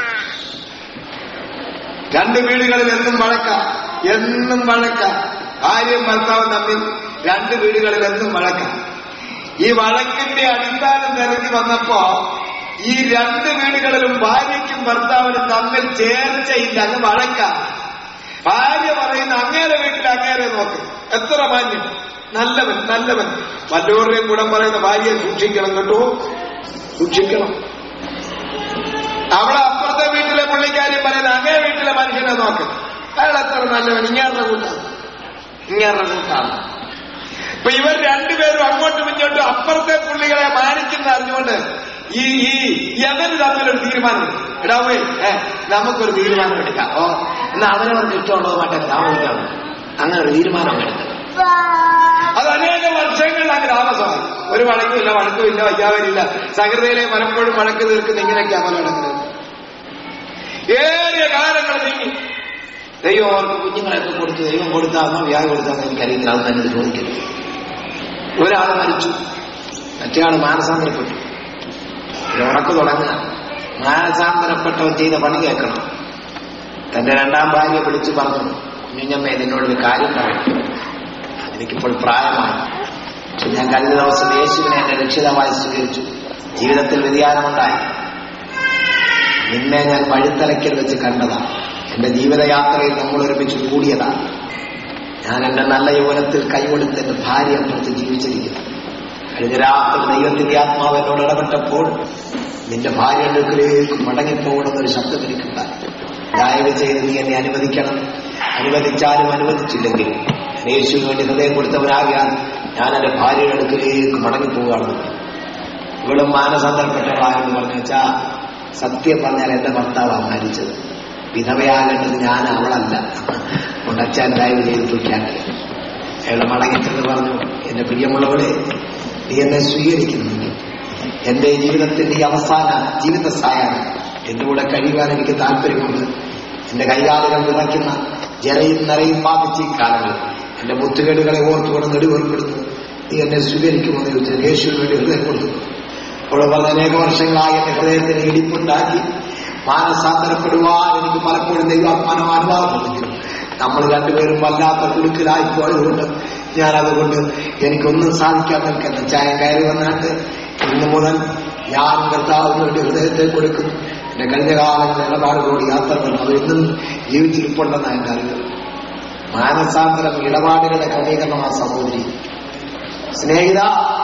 രണ്ട് വീടുകളിൽ എന്നും വഴക്ക എന്നും വഴക്ക ഭാര്യയും ഭർത്താവും തമ്മിൽ രണ്ട് വീടുകളിൽ എന്നും വഴക്ക ഈ വഴക്കിന്റെ അടിസ്ഥാനം നിരത്തി വന്നപ്പോ ഈ രണ്ട് വീടുകളിലും ഭാര്യയ്ക്കും ഭർത്താവിനും തമ്മിൽ ചേർച്ചയില്ല അങ്ങ് വഴക്ക ഭാര്യ പറയുന്ന അങ്ങേരെ വീട്ടിൽ അങ്ങേരെ നോക്ക് എത്ര മാന്യം നല്ലവൻ നല്ലവൻ വല്ലവരുടെയും കൂടെ പറയുന്ന ഭാര്യയെ സൂക്ഷിക്കണം കേട്ടോ സൂക്ഷിക്കണം അവിടെ അപ്പുറത്തെ വീട്ടിലെ പുള്ളിക്കാരി പറയുന്ന അങ്ങേ വീട്ടിലെ മനുഷ്യനെ നോക്ക് അയാൾ എത്ര നല്ലവൻ ഇങ്ങേരുടെ കൂട്ടാണ് ഇങ്ങേരുടെ കൂട്ടാണ് ഇപ്പൊ ഇവർ രണ്ടുപേരും അങ്ങോട്ടും ഇങ്ങോട്ടും അപ്പുറത്തെ പുള്ളികളെ മാനിക്കുന്ന അറിഞ്ഞുകൊണ്ട് ഈ ഈ യമന് തമ്മിലൊരു തീരുമാനം ഇടാവേ ഏ നമുക്കൊരു തീരുമാനം എടുക്കാം ഓ എന്നാ അവനവർക്ക് ഇഷ്ടമുള്ളത് മറ്റേ താമസിക്കാം അങ്ങനെ ഒരു തീരുമാനം എടുത്തത് അത് അനേക വർഷങ്ങളിൽ അങ്ങ് താമസമായി ഒരു വഴക്കുമില്ല വഴക്കുമില്ല വയ്യാവരില്ല സഹൃദയിലെ പലപ്പോഴും വഴക്ക് തീർക്കുന്ന ഇങ്ങനെയൊക്കെയാ പല നടക്കുന്നത് ഏറിയ കാലങ്ങൾ നീങ്ങി ദൈവം അവർക്ക് കുഞ്ഞുങ്ങളെയൊക്കെ കൊടുത്തു ദൈവം കൊടുത്താന്നോ വ്യാധി കൊടുത്താന്നോ എനിക്കറിയത്തില്ല അത് തന്നെ ചോദിക്കരുത് ഒരാൾ മരിച്ചു മറ്റേയാൾ മാനസാന്തരപ്പെട്ടു ഒരു ഉറക്ക് തുടങ്ങുക മാനസാന്തരപ്പെട്ടവൻ ചെയ്ത പണി കേൾക്കണം തന്റെ രണ്ടാം ഭാര്യ വിളിച്ചു പറഞ്ഞു കുഞ്ഞമ്മ ഇതിനോടൊരു കാര്യം പറയണം എനിക്കിപ്പോൾ പ്രായമായി പക്ഷെ ഞാൻ കഴിഞ്ഞ ദിവസം യേശുവിനെ എന്റെ രക്ഷിതമായി സ്വീകരിച്ചു ജീവിതത്തിൽ വ്യതിയാനമുണ്ടായി നിന്നെ ഞാൻ വഴിത്തലയ്ക്കൽ വെച്ച് കണ്ടതാണ് എന്റെ ജീവിതയാത്രയിൽ നമ്മൾ ഒരുമിച്ച് കൂടിയതാണ് ഞാൻ എന്റെ നല്ല യൗവനത്തിൽ കൈകൊടുത്ത് എന്റെ ഭാര്യ അപ്പുറത്ത് ജീവിച്ചിരിക്കുന്നു കഴിഞ്ഞ രാത്രി ദൈവത്തിന്റെ ആത്മാവ് എന്നോട് ഇടപെട്ടപ്പോൾ നിന്റെ ഭാര്യയുടെ അടുക്കിലേക്ക് മടങ്ങിപ്പോകണമെന്നൊരു ശബ്ദം എനിക്കുണ്ടായി ദയവ് ചെയ്ത് നീ എന്നെ അനുവദിക്കണം അനുവദിച്ചാലും അനുവദിച്ചില്ലെങ്കിലും ഞാൻ യേശുവിന് വേണ്ടി ഹൃദയം കൊടുത്തവനാകിയാൽ ഞാൻ എന്റെ ഭാര്യയുടെ അടുക്കിലേക്ക് മടങ്ങിപ്പോവുകയാണ് ഇവളും മാനസാന്തരപ്പെട്ടവളായെന്ന് പറഞ്ഞു വെച്ചാ സത്യം പറഞ്ഞാൽ എന്റെ ഭർത്താവാണ് മരിച്ചത് വിധവയാകേണ്ടത് ഞാൻ അവളല്ല അതുകൊണ്ട് അച്ഛൻ ദയവ് ചെയ്ത് തൂക്കാണ്ട് അയാൾ മടങ്ങിച്ചെന്ന് പറഞ്ഞു എന്റെ പ്രിയമുള്ളവളെ നീ എന്നെ സ്വീകരിക്കുന്നെങ്കിൽ എന്റെ ജീവിതത്തിന്റെ ഈ അവസാന ജീവിത സായാണ് എന്റെ കൂടെ കഴിയുവാൻ എനിക്ക് താല്പര്യമുണ്ട് എന്റെ കൈകാലുകൾ വിറയ്ക്കുന്ന ജലയും നിറയും ബാധിച്ച ഈ കാലങ്ങൾ എന്റെ മുത്തുകേടുകളെ ഓർത്തുകൊണ്ട് നെടുവേർപ്പെടുന്നു നീ എന്നെ സ്വീകരിക്കുമെന്ന് ചോദിച്ചാൽ യേശുവിന് വേണ്ടി ഹൃദയം കൊടുത്തു അവൾ പറഞ്ഞ അനേക വർഷങ്ങളായി എന്റെ ഹൃദയത്തിന് ഇടിപ്പുണ്ടാക്കി മാനസാന്തരപ്പെടുവാൻ എനിക്ക് പലപ്പോഴും ദൈവാത്മാനം അനുവാദമുണ്ടെങ്കിലും നമ്മൾ രണ്ടുപേരും വല്ലാത്ത കുടുക്കിലായി പോയതുകൊണ്ട് ഞാൻ അതുകൊണ്ട് എനിക്കൊന്നും സാധിക്കാൻ നിൽക്കുന്ന ചായം കയറി വന്നിട്ട് ഇന്നു മുതൽ ഞാൻ കർത്താവിന് വേണ്ടി ഹൃദയത്തെ കൊടുക്കുന്നു എന്റെ കഴിഞ്ഞ കാലങ്ങളിൽ ഇടപാടുകളോട് യാത്ര വേണം അത് ഇന്നും ജീവിച്ചിരിപ്പുണ്ടെന്നാണ് എന്റെ അറിവ് മാനസാന്തരം ഇടപാടുകളുടെ ക്രമീകരണമാണ് സഹോദരി സ്നേഹിത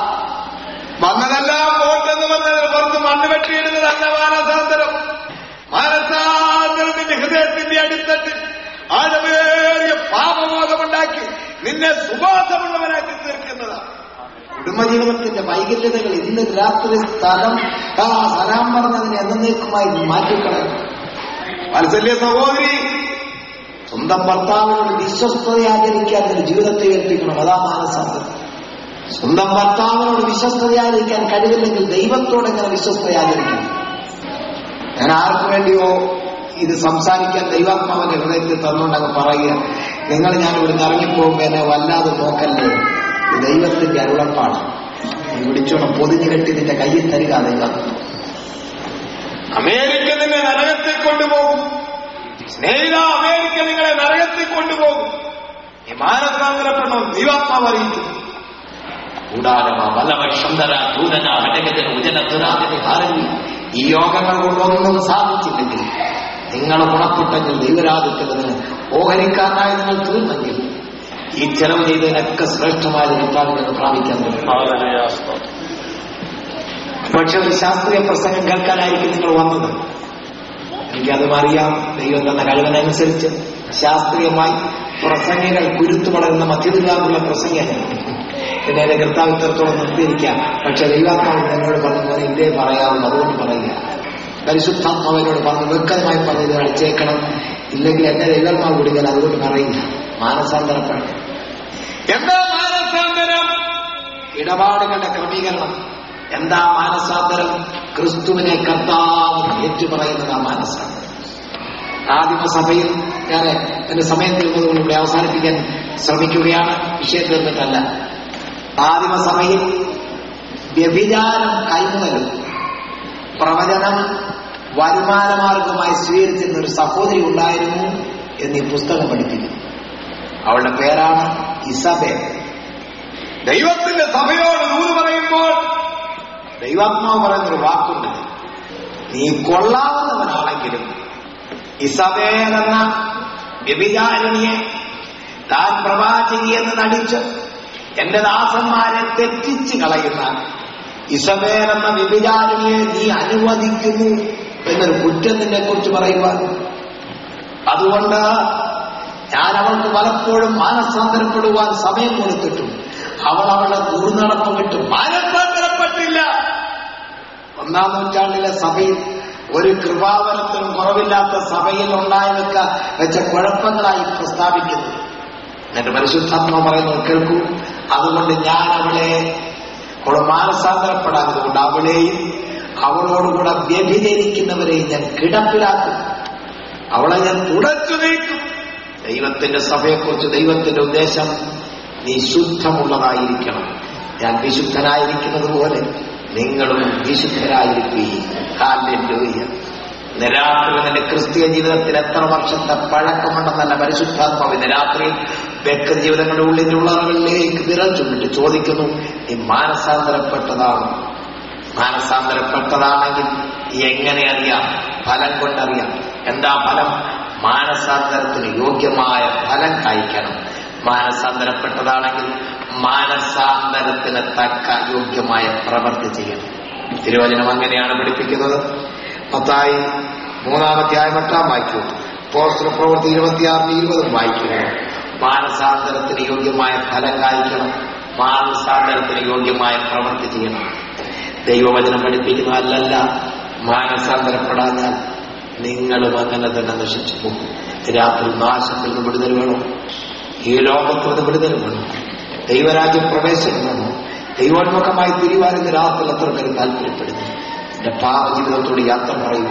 വന്നതെല്ലാം പോട്ടെന്ന് പറഞ്ഞതിന് പുറത്ത് മണ്ണ് വെട്ടിയിടുന്നതല്ല മാനസാന്തരം മാനസാന്തരത്തിന്റെ ഹൃദയത്തിന്റെ അടിത്തട്ടിൽ ആഴമേറിയ പാപബോധമുണ്ടാക്കി നിന്നെ സുബോധമുള്ളവനാക്കി തീർക്കുന്നതാണ് കുടുംബജീവിതത്തിന്റെ വൈകല്യതകൾ ഇന്ന് രാത്രി സ്ഥലം ആ സലാം പറഞ്ഞതിനെ എന്നേക്കുമായി മാറ്റിക്കളയും വാത്സല്യ സഹോദരി സ്വന്തം ഭർത്താവിനോട് വിശ്വസ്തയാചരിക്കാൻ നിന്റെ ജീവിതത്തെ ഏൽപ്പിക്കണം അതാ മാനസാന്തരം സ്വന്തം ഭർത്താവിനോട് വിശ്വസ്തയാചരിക്കാൻ കഴിവില്ലെങ്കിൽ ദൈവത്തോട് എങ്ങനെ വിശ്വസ്തയാചരിക്കും ഞാൻ ആർക്കു വേണ്ടിയോ ഇത് സംസാരിക്കാൻ ദൈവാത്മാവിന്റെ ഹൃദയത്തിൽ തന്നുകൊണ്ടങ്ങ് പറയുക നിങ്ങൾ ഞാൻ ഇവിടുന്ന് ഇറങ്ങിപ്പോകുമ്പോൾ എന്നെ വല്ലാതെ നോക്കല്ലേ ഇത് ദൈവത്തിന്റെ അരുളപ്പാട് നീ വിളിച്ചോണം പൊതിഞ്ഞു കെട്ടി നിന്റെ കയ്യിൽ തരിക ദൈവാത്മാവ് അമേരിക്ക നിന്നെ നരകത്തിൽ കൊണ്ടുപോകും സ്നേഹിത അമേരിക്ക നിങ്ങളെ നരകത്തിൽ കൊണ്ടുപോകും ഈ മാനസാന്തരപ്പെടണം ദൈവാത്മാവ് അറിയിക്കും കൂടാരമ ബലവക്ഷന്തര ദൂരന ഹടകജന ഉജന ദുരാതിന് ഹാരവി ഈ യോഗങ്ങൾ കൊണ്ടൊന്നും സാധിച്ചില്ലെങ്കിൽ നിങ്ങൾ ഗുണപ്പെട്ടെങ്കിൽ ദൈവരാധിക്കുന്നതിന് ഓഹരിക്കാരനായി നിങ്ങൾ തീർന്നെങ്കിൽ ഈ ചെലവ് ചെയ്തതിനൊക്കെ ശ്രേഷ്ഠമായ കർത്താവിൽ നിന്ന് പ്രാപിക്കാൻ പറ്റും ഹല്ലേലൂയ, സ്തോത്രം. പക്ഷെ ഒരു ശാസ്ത്രീയ പ്രസംഗം കേൾക്കാനായിരിക്കും നിങ്ങൾ വന്നത് എനിക്കതും അറിയാം ദൈവം തന്ന കഴിവിനനുസരിച്ച് ശാസ്ത്രീയമായി പ്രസംഗികൾ കുരുത്തു വളരുന്ന മധ്യതിലാകുള്ള പ്രസംഗം പിന്നെ എന്റെ കർത്താവ് ഇത്രത്തോളം നിർത്തിയിരിക്കാം പക്ഷെ ദൈവാത്മാവ് എന്നോട് പറഞ്ഞു പോലെ ഇതേ പറയാവുന്നു അതുകൊണ്ട് പറയുക പരിശുദ്ധാത്മാവിനോട് പറഞ്ഞു വ്യക്തമായി പറഞ്ഞു ഇത് അടിച്ചേക്കണം ഇല്ലെങ്കിൽ എന്നെ ദൈവാത്മാവ് കൊടുക്കാൻ അതുകൊണ്ട് പറയില്ല മാനസാന്തരപ്പെടണം എന്താ മാനസാന്തരം ഇടപാടുകളുടെ ക്രമീകരണം എന്താ മാനസാന്തരം ക്രിസ്തുവിനെ കർത്താവ് ഏറ്റുപറയുന്നതാ മാനസാന്തരം ആദിമസഭയിൽ ഞാൻ എന്റെ സമയം തീർന്നതുകൊണ്ട് ഇവിടെ അവസാനിപ്പിക്കാൻ ശ്രമിക്കുകയാണ് വിഷയം തീർന്നിട്ടല്ല ആദിമസഭയിൽ വ്യഭിചാരം കൈമുതലും പ്രവചനം വരുമാനമാർഗമായി സ്വീകരിച്ചിരുന്ന ഒരു സഹോദരി ഉണ്ടായിരുന്നു എന്ന് ഈ പുസ്തകം പഠിപ്പിക്കുന്നു അവളുടെ പേരാണ് ഇസബേൽ ദൈവത്തിന്റെ സഭയോട് ദൂത് പറയുമ്പോൾ ദൈവാത്മാവ് പറയുന്നൊരു വാക്കുണ്ട് നീ കൊള്ളാവുന്നവനാണെങ്കിലും ഇസബേൽ എന്ന വ്യഭിചാരിണിയെ താൻ പ്രവാചകി എന്ന് നടിച്ച് എന്റെ ദാസന്മാരെ തെറ്റിച്ച് കളയുന്ന ഇസബേൽ എന്ന വ്യഭിചാരിണിയെ നീ അനുവദിക്കുന്നു എന്നൊരു കുറ്റം നിന്നെ കുറിച്ച് പറയുവാൻ അതുകൊണ്ട് ഞാൻ അവൾക്ക് പലപ്പോഴും മാനസാന്തരപ്പെടുവാൻ സമയം കൊടുത്തിട്ടും അവൾ അവളുടെ ദുർനടപ്പ് വിട്ട് മാനസാന്തരപ്പെട്ടില്ല ഒന്നാം നൂറ്റാണ്ടിലെ സഭയിൽ ഒരു കൃപാവരത്തിനും കുറവില്ലാത്ത സഭയിൽ ഉണ്ടായി വെക്ക വെച്ച കുഴപ്പങ്ങളായി പ്രസ്താവിക്കുന്നു എന്നിട്ട് പരിശുദ്ധാത്മ പറയുന്നത് കേൾക്കൂ അതുകൊണ്ട് ഞാൻ അവളെ അവൾ മാനസാന്തരപ്പെടാത്തതുകൊണ്ട് അവളെയും അവളോടുകൂടെ വ്യഭിചരിക്കുന്നവരെയും ഞാൻ കിടപ്പിലാക്കും അവളെ ഞാൻ തുടച്ചു നീക്കും ദൈവത്തിന്റെ സഭയെക്കുറിച്ച് ദൈവത്തിന്റെ ഉദ്ദേശം നീ ശുദ്ധമുള്ളതായിരിക്കണം ഞാൻ വിശുദ്ധനായിരിക്കുന്നത് പോലെ നിങ്ങളും വിശുദ്ധരായിരിക്കുകയും രാത്രി നിന്റെ ക്രിസ്തീയ ജീവിതത്തിൽ എത്ര വർഷത്തെ പഴക്കമുണ്ടെന്നല്ല പരിശുദ്ധാത്മാവ് ഇന്ന് രാത്രി വ്യക്തി ജീവിതങ്ങളുടെ ഉള്ളിന്റെ ഉള്ളറകളിലേക്ക് വിരൽ ചുണ്ടിട്ട് ചോദിക്കുന്നു നീ മാനസാന്തരപ്പെട്ടതാണ് മാനസാന്തരപ്പെട്ടതാണെങ്കിൽ എങ്ങനെ അറിയാം ഫലം കൊണ്ടറിയാം എന്താ ഫലം മാനസാന്തരത്തിന് യോഗ്യമായ ഫലം കായ്ക്കണം മാനസാന്തരപ്പെട്ടതാണെങ്കിൽ മാനസാന്തരത്തിന് തക്ക യോഗ്യമായ പ്രവൃത്തി ചെയ്യണം തിരുവചനം അങ്ങനെയാണ് പഠിപ്പിക്കുന്നത് പത്തായി മൂന്നാമധ്യായം എട്ടാം വായിക്കൂ പോസ്റ്റർ പ്രവൃത്തി ഇരുപത്തിയാറിന് ഇരുപതും വായിക്കുന്നു മാനസാന്തരത്തിന് യോഗ്യമായ ഫലം കായ്ക്കണം മാനസാന്തരത്തിന് യോഗ്യമായ പ്രവൃത്തി ചെയ്യണം ദൈവവചനം പഠിപ്പിക്കുന്ന അല്ലല്ല മാനസാന്തരപ്പെടാഞ്ഞാൽ നിങ്ങളും അങ്ങനെ തന്നെ നശിച്ചു പോകും രാത്രി നാശത്തിൽ നിന്ന് വിടുതൽ വേണം ഈ ലോകത്തിൽ നിന്ന് വിടുതൽ വേണം ദൈവരാജ്യം പ്രവേശനം വേണം ദൈവോന്മുഖമായി തിരിവാരുന്ന രാത്രി എത്ര പേര് താല്പര്യപ്പെടുന്നു എന്റെ പാപജീവിതത്തോട് യാത്ര പറയുക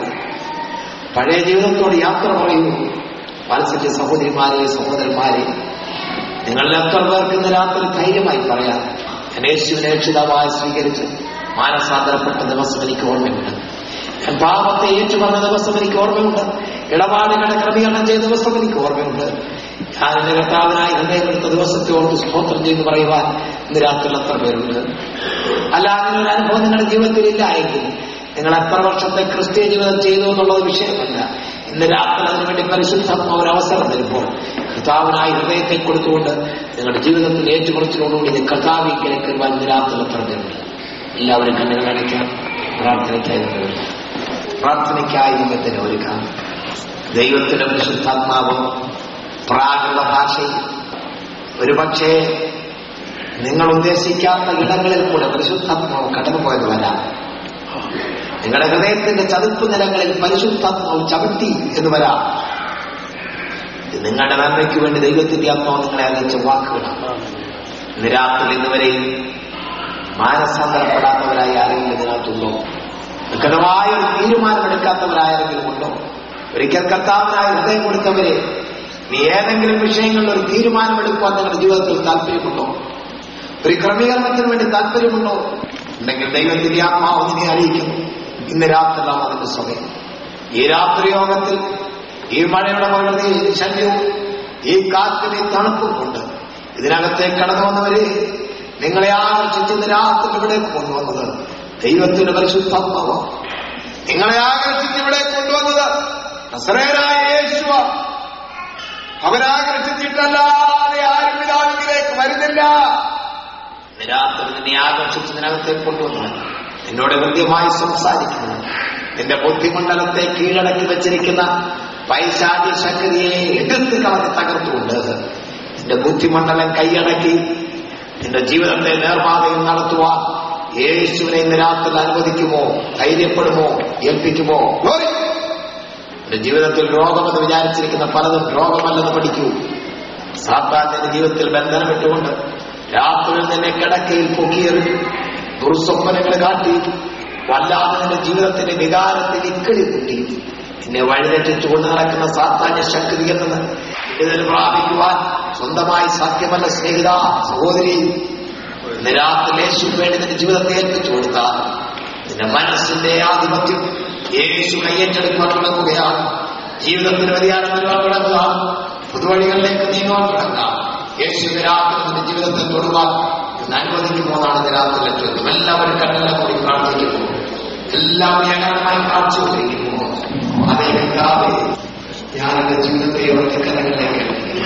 പഴയ ജീവിതത്തോട് യാത്ര പറയൂ വാത്സല്യ സഹോദരിമാരെ സഹോദരന്മാരെ നിങ്ങൾ എത്ര പേർക്ക് ഇന്ന് രാത്രി ധൈര്യമായി പറയാം ഞാൻ യേശുവിനെ രക്ഷിതാവായി സ്വീകരിച്ച് മാനസാന്തരപ്പെട്ട ദിവസം എനിക്ക് ഓർമ്മയുണ്ട് ഞാൻ പാപത്തെ ഏറ്റുപറഞ്ഞ ദിവസം എനിക്ക് ഓർമ്മയുണ്ട് ഇടപാടുകളെ ക്രമീകരണം ചെയ്ത ദിവസം എനിക്ക് ഓർമ്മയുണ്ട് ഞാൻ എന്റെ കർത്താവിനായി ഹൃദയമെടുത്ത ദിവസത്തെ ഓർത്ത് സ്തോത്രം ചെയ്ത് പറയുവാൻ ഇന്ന് രാത്രി എത്ര പേരുണ്ട് അല്ല അങ്ങനെ ഒരു അനുഭവം നിങ്ങളുടെ ജീവിതത്തിൽ ഇല്ല എങ്കിൽ നിങ്ങൾ എത്ര വർഷത്തെ ക്രിസ്തീയ ജീവിതം ചെയ്തു എന്നുള്ളത് വിഷയമല്ല ഇന്ന് രാത്രി അതിനുവേണ്ടി പരിശുദ്ധം ഒരു അവസരം വരുമ്പോൾ കർത്താവിനായി ഹൃദയത്തെ കൊടുത്തുകൊണ്ട് നിങ്ങളുടെ ജീവിതത്തിൽ ഏറ്റുപറിച്ചിലോടുകൂടി ഇത് കർത്താവിലേക്ക് വരുവാൻ ഇന്ന് രാത്രി എത്ര പേരുണ്ട് എല്ലാവരും കണ്ണുകൾ അടയ്ക്കാം പ്രാർത്ഥനയ്ക്കായി നമ്മൾ ഒരുങ്ങാം. പ്രാർത്ഥനയ്ക്കായി നമ്മത്തിന് ഒരുക്കാം ദൈവത്തിന്റെ പരിശുദ്ധാത്മാവ് പ്രാകൃത ഭാഷയിൽ ഒരുപക്ഷെ നിങ്ങൾ ഉദ്ദേശിക്കാത്ത ഇടങ്ങളിൽ കൂടെ പരിശുദ്ധാത്മാവ് കടന്നുപോയത് വരാം നിങ്ങളുടെ ഹൃദയത്തിന്റെ ചതുപ്പ് നിലങ്ങളിൽ പരിശുദ്ധാത്മാവ് ചവിട്ടി എന്ന് വരാം ഇത് നിങ്ങളുടെ നന്മയ്ക്ക് വേണ്ടി ദൈവത്തിന്റെ ആത്മാവ് നിങ്ങളെ അറിയിച്ച വാക്കുകളാണ് ഇന്ന് രാത്രി ഇന്നുവരെയും മാനസാന്തരപ്പെടാത്തവരായി ആരെങ്കിലും ഇതിനകത്തുണ്ടോ വ്യക്തമായ ഒരു തീരുമാനമെടുക്കാത്തവരാരെങ്കിലും ഉണ്ടോ ഒരിക്കൽ കർത്താവിനായി ഹൃദയം കൊടുത്തവരെ നീ ഏതെങ്കിലും വിഷയങ്ങളിൽ ഒരു തീരുമാനമെടുക്കുവാൻ നിങ്ങളുടെ ജീവിതത്തിൽ താല്പര്യമുണ്ടോ ഒരു ക്രമീകരണത്തിന് വേണ്ടി താല്പര്യമുണ്ടോ ഉണ്ടെങ്കിൽ ദൈവത്തിന്റെ ആത്മാവ് നിന്നെ അറിയിക്കുന്നു ഇന്ന് രാത്രിയിലാണ് അതിന്റെ സമയം ഈ രാത്രി യോഗത്തിൽ ഈ മഴയുടെ പ്രകൃതി ശല്യവും ഈ കാറ്റിന്റെ തണുപ്പും കൊണ്ട് ഇതിനകത്തേക്ക് കടന്നു വന്നവരെ നിങ്ങളെ ആകർഷിച്ച് രാത്രി ഇവിടെ കൊണ്ടുവന്നത് ദൈവത്തിന്റെ പരിശുദ്ധാത്മാവ് നിങ്ങളെ ആകർഷിച്ച് ഇവിടെ കൊണ്ടുവന്നത് നസറേനായ യേശുവ അവരാകർഷിച്ചിട്ടല്ലാതെ ആരും പിതാവിലേക്ക് വരുന്നില്ല രാത്രി നിന്നെ ആകർഷിച്ചതിനകത്തേക്ക് കൊണ്ടുവന്നു നിന്നോട് കൃത്യമായി സംസാരിക്കുന്നു നിന്റെ ബുദ്ധിമണ്ഡലത്തെ കീഴടക്കി വെച്ചിരിക്കുന്ന പൈശാചി ശക്തിയെ എതിർത്ത് കളഞ്ഞ് തകർത്തുകൊണ്ട് നിന്റെ ബുദ്ധിമണ്ഡലം കൈയടക്കി നിന്റെ ജീവിതത്തെ നേർപാതയിൽ നടത്തുവാൻ യേശുവിനെ ഇന്ന് രാത്രി അനുവദിക്കുമോ ധൈര്യപ്പെടുമോ ഏൽപ്പിക്കുമോ Glory! നിന്റെ ജീവിതത്തിൽ രോഗമെന്ന് വിചാരിച്ചിരിക്കുന്ന പലതും രോഗമല്ലെന്ന് പഠിക്കൂ സാത്താൻ നിന്റെ ജീവിതത്തിൽ ബന്ധനമിട്ടുകൊണ്ട് രാത്രിയിൽ നിന്നെ കിടക്കയിൽ പൊക്കിയെറിഞ്ഞു ദുർസ്വപ്നങ്ങൾ കാട്ടി വല്ലാതെ നിന്റെ ജീവിതത്തിന്റെ വികാരത്തിൽ ഇക്കിളി കുട്ടി നിന്നെ വഴിതെറ്റിച്ചു കൊണ്ട് നടക്കുന്ന സാത്താന്യ ശക്തി എന്നത് ഇതിൽ പ്രാപിക്കുവാൻ സ്വന്തമായി സാധ്യമല്ല സ്നേഹിത സഹോദരി ഇന്ന് രാത്രി യേശുവിന് വേണ്ടി നിന്റെ ജീവിതത്തെ ഏൽപ്പിച്ചു കൊടുത്താൽ നിന്റെ മനസ്സിന്റെ ആധിപത്യം യേശു കയ്യേറ്റെടുക്കാൻ തുടങ്ങുകയാണ് ജീവിതത്തിന് വ്യതിയാനം വരുവാൻ തുടങ്ങുകയാണ് പുതുവഴികളിലേക്ക് നീങ്ങാൻ തുടങ്ങാം യേശുവിന്റെ രാത്രി നിന്റെ ജീവിതത്തിൽ തൊടുവാൻ ഇന്ന് അനുവദിക്കുമോ എന്നാണ് ഇന്ന് രാത്രി ചോദ്യം എല്ലാവരും കണ്ണെല്ലാം കൂടി പ്രാർത്ഥിക്കുന്നു എല്ലാവരും ഏകാഗ്രമായി പ്രാർത്ഥിച്ചുകൊണ്ടിരിക്കുന്നു അതേ കർത്താവേ ഞാൻ എന്റെ ജീവിതത്തെ അവിടുത്തെ കരങ്ങളിലേക്ക്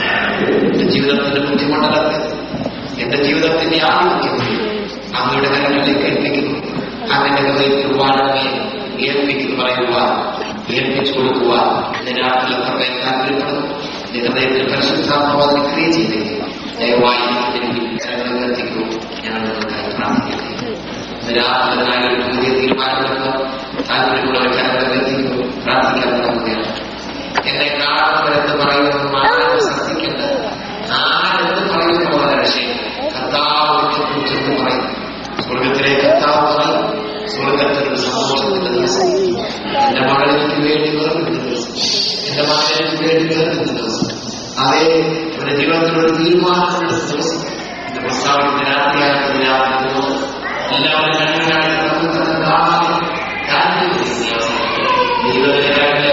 എന്റെ ജീവിതത്തിന്റെ ബുദ്ധിമണ്ഡലത്തെ എന്റെ ജീവിതത്തിന്റെ ആരോഗ്യം അങ്ങയുടെ കരങ്ങളിലേക്ക് ഏൽപ്പിക്കുന്നു അങ്ങനെ ഹൃദയത്തിൽ വാഴമേ ഏൽപ്പിക്കുന്നു പറയുവാൻ ഏൽപ്പിച്ചു കൊടുക്കുവാൻ എന്റെ രാത്രി കൃപയെ താല്പര്യപ്പെടുന്നു എന്റെ ഹൃദയത്തിൽ പരിശുദ്ധാത്മാവിനെ ക്രിയ ചെയ്തേക്ക് ദയവായി എനിക്ക് കരങ്ങളിൽ എത്തിക്കൂ ഞാൻ നിങ്ങൾക്കായി പ്രാർത്ഥിക്കുന്നു ഇന്ന് രാത്രിനായി ഒരു പുതിയ തീരുമാനമെടുക്കുക താല്പര്യമുള്ളവർ കരങ്ങളിൽ എത്തിക്കൂ പ്രാർത്ഥിക്കാൻ തുടങ്ങുകയാണ് എന്നെ കാണുന്നവരെന്ന് പറയുന്നത് മാത്രം ശ്രദ്ധിക്കേണ്ടത് ആരെന്ന് പറയുന്ന പോലെ വിഷയം കർത്താവിനെ കുറിച്ചെന്ന് പറയും സ്വർഗത്തിലെ കർത്താവ് പറയും സ്വർഗത്തിലൊരു സന്തോഷത്തിന്റെ ദിവസം എന്റെ മകൾക്ക് വേണ്ടി വേർപിടുന്ന ദിവസം എന്റെ മകൾക്ക് വേണ്ടി വേർപിടുന്ന ദിവസം അതേ അവരുടെ ജീവിതത്തിലൊരു തീരുമാനമെടുത്ത ദിവസം എന്റെ പ്രസ്താവത്തിന്റെ രാത്രിയായിട്ട് രാത്രി എല്ലാവരും കണ്ണുകാരി കാണാതെ ജീവിതത്തിന്റെ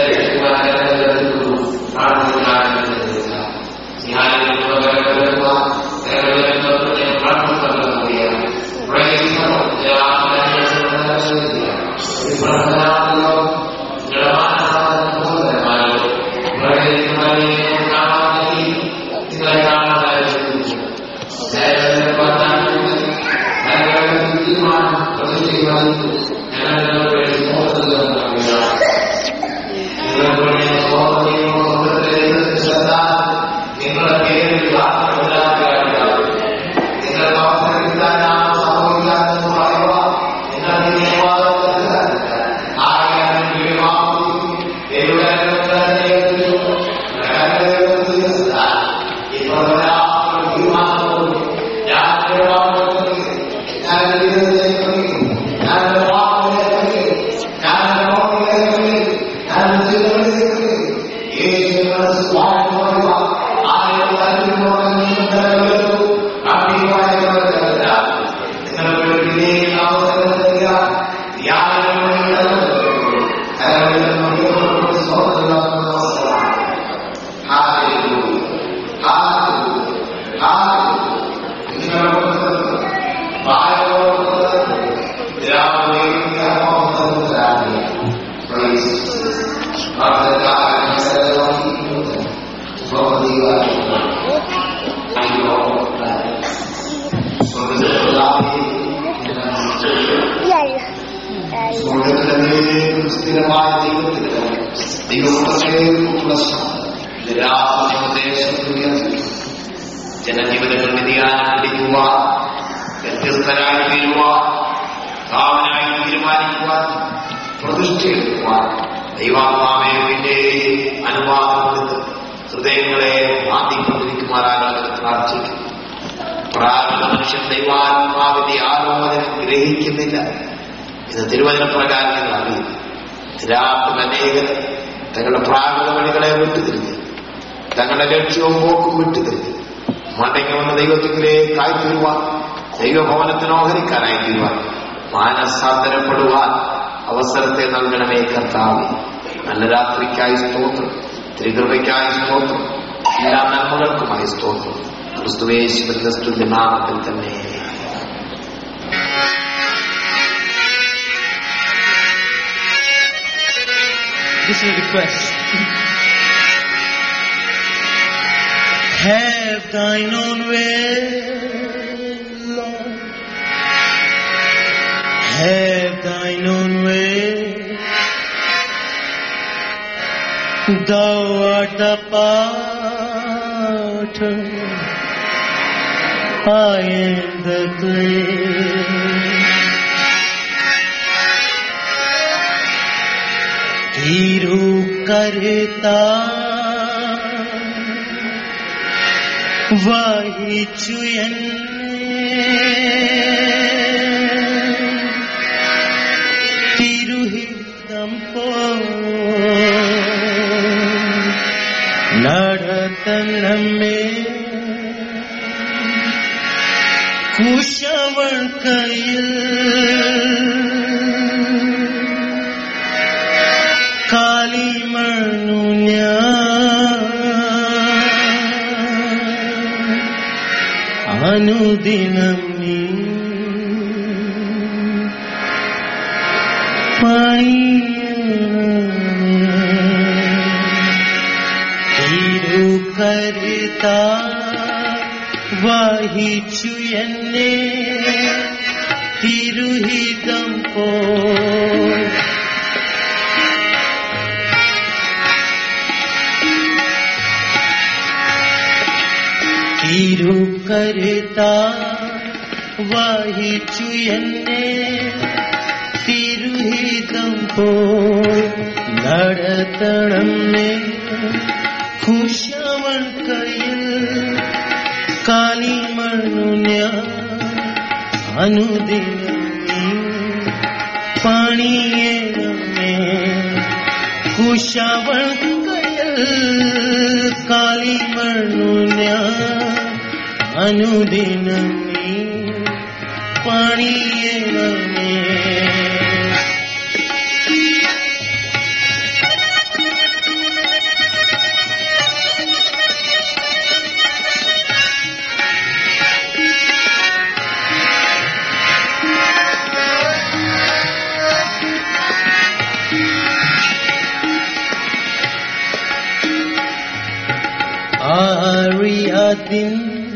സ്ഥിരമായ ദൈവത്തിന് ദൈവമുള്ള ജനജീവിതങ്ങൾ വ്യതിയാനം പിടിക്കുവാൻ വ്യത്യസ്തരായി തീരുവാൻ ഭാവനായി തീരുമാനിക്കുവാൻ പ്രതിഷ്ഠയെടുക്കുവാൻ ദൈവാത്മാവെ പിന്നെ അനുവാദം കൊടുത്ത് ഹൃദയങ്ങളെ മാറ്റിക്കൊണ്ടിരിക്കുമാറാകാൻ പ്രാർത്ഥിക്കുന്നു പ്രാരംഭ മനുഷ്യൻ ദൈവാത്മാവിന്റെ ആലോചന ഗ്രഹിക്കുന്നില്ല ഇത് തിരുവചന പ്രകാരം നിങ്ങൾ അറിയുന്നു രാത്രി അനേകർ തങ്ങളുടെ പ്രാകൃത വഴികളെ വിട്ടുതിരിഞ്ഞ് തങ്ങളുടെ ലക്ഷ്യവും പോക്കും വിട്ടുതിരിഞ്ഞ് മടങ്ങി വന്ന ദൈവത്തിലേക്ക് ആയിത്തീരുവാൻ ദൈവഭവനത്തിന് ഓഹരിക്കാനായി തീരുവാൻ മാനസാന്തരപ്പെടുവാൻ അവസരത്തെ നൽകണമേ കർത്താവ് നല്ല രാത്രിക്കായി സ്തോത്രം തിരുകൃപയ്ക്കായി സ്തോത്രം എല്ലാ നന്മകൾക്കുമായി സ്തോത്രം ക്രിസ്തുവേശുവിന്റെ നാമത്തിൽ തന്നെ This is a request. Have thine own way, Lord. Have thine own way. Thou art the potter, I am the clay. തീരു കരുത്ത വഹിച്ചു തിരുഹിതം പോ നടത്തണമേ കുശവൾ കയ്യിൽ കാലിമണ്ണു ഞാൻ അനുദിനം നീ തിരുകരുത വഹിച്ചു എന്നെ തിരുഹിതം പോ തിരുകരുത വഹിച്ചു എന്നെ തിരുഹിതം പോ നടത്തണമേ കുശവൾ കയ്യിൽ കാലിമണ്ണു ഞാൻ അനുദിനം നീ പണിയണമേ കുശവൾ കയ്യിൽ കാലിമണ്ണു ഞാൻ അനുദിനം നീ പണിയണമേ അറിയാതിൻ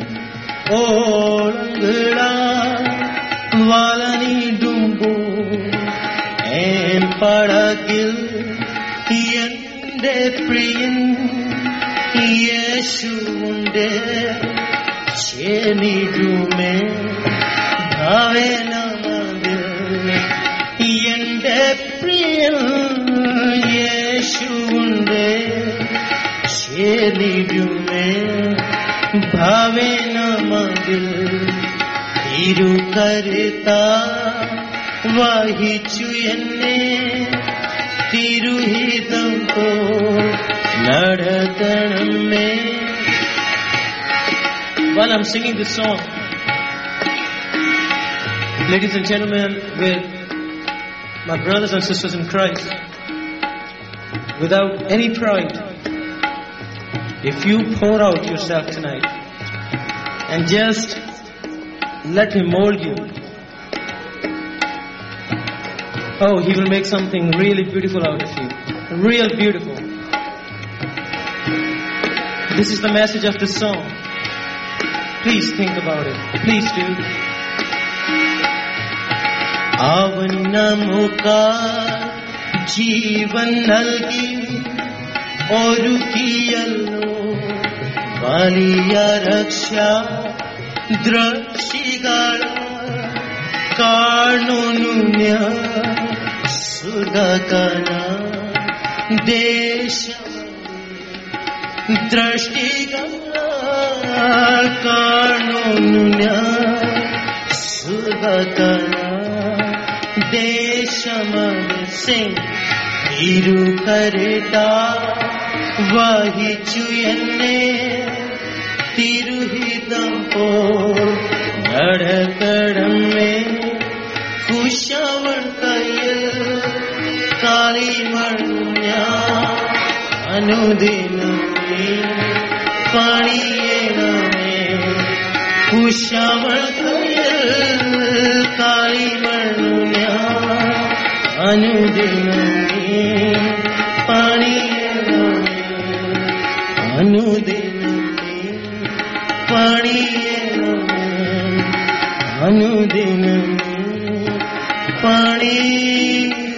ഓളങ്ങളാ വലനിടുമ്പോ എൻ പടകിൽ എന്റെ പ്രിയൻ യേശുണ്ട് ചേനിടുമേ ഭാവനമതിൽ എന്റെ പ്രിയൻ യേശുണ്ട് ചേനിടുമേ ഭാവനമതിൽ തിരുകരുത്ത വഹിച്ചു എന്നെ തിരുഹിതം പോ നടത്തണമേ While I'm singing this song, ladies and gentlemen, with my brothers and sisters in Christ, without any pride, if you pour out yourself tonight and just let Him mold you, oh, He will make something really beautiful out of you. Real beautiful. This is the message of the song. Please think about it. Please do. അവൻ നമുക്കായി ജീവൻ നൽകി ഒരുക്കിയല്ലോ വലിയ രക്ഷ ദ്രക്ഷികൾ കാണുന്നു ഞാൻ സുഖകന ദേശം ദൃഷ്ടികൾ കാണുന്നു ഞാൻ സുഖകന ദേശമത് സിംഗ് തിരുകരുത വഹിച്ചു എന്നെ തിരുഹിതം പോ നടക്കടമേ കുശവൻ കയ്യിൽ കാളിമണ്ണ അനുദിനം നീ പണിയണമേ കുശവൻ കയ്യിൽ കാളിമണ്ണ അനുദിനം നീ പണിയണമേ അനുദിനം പണി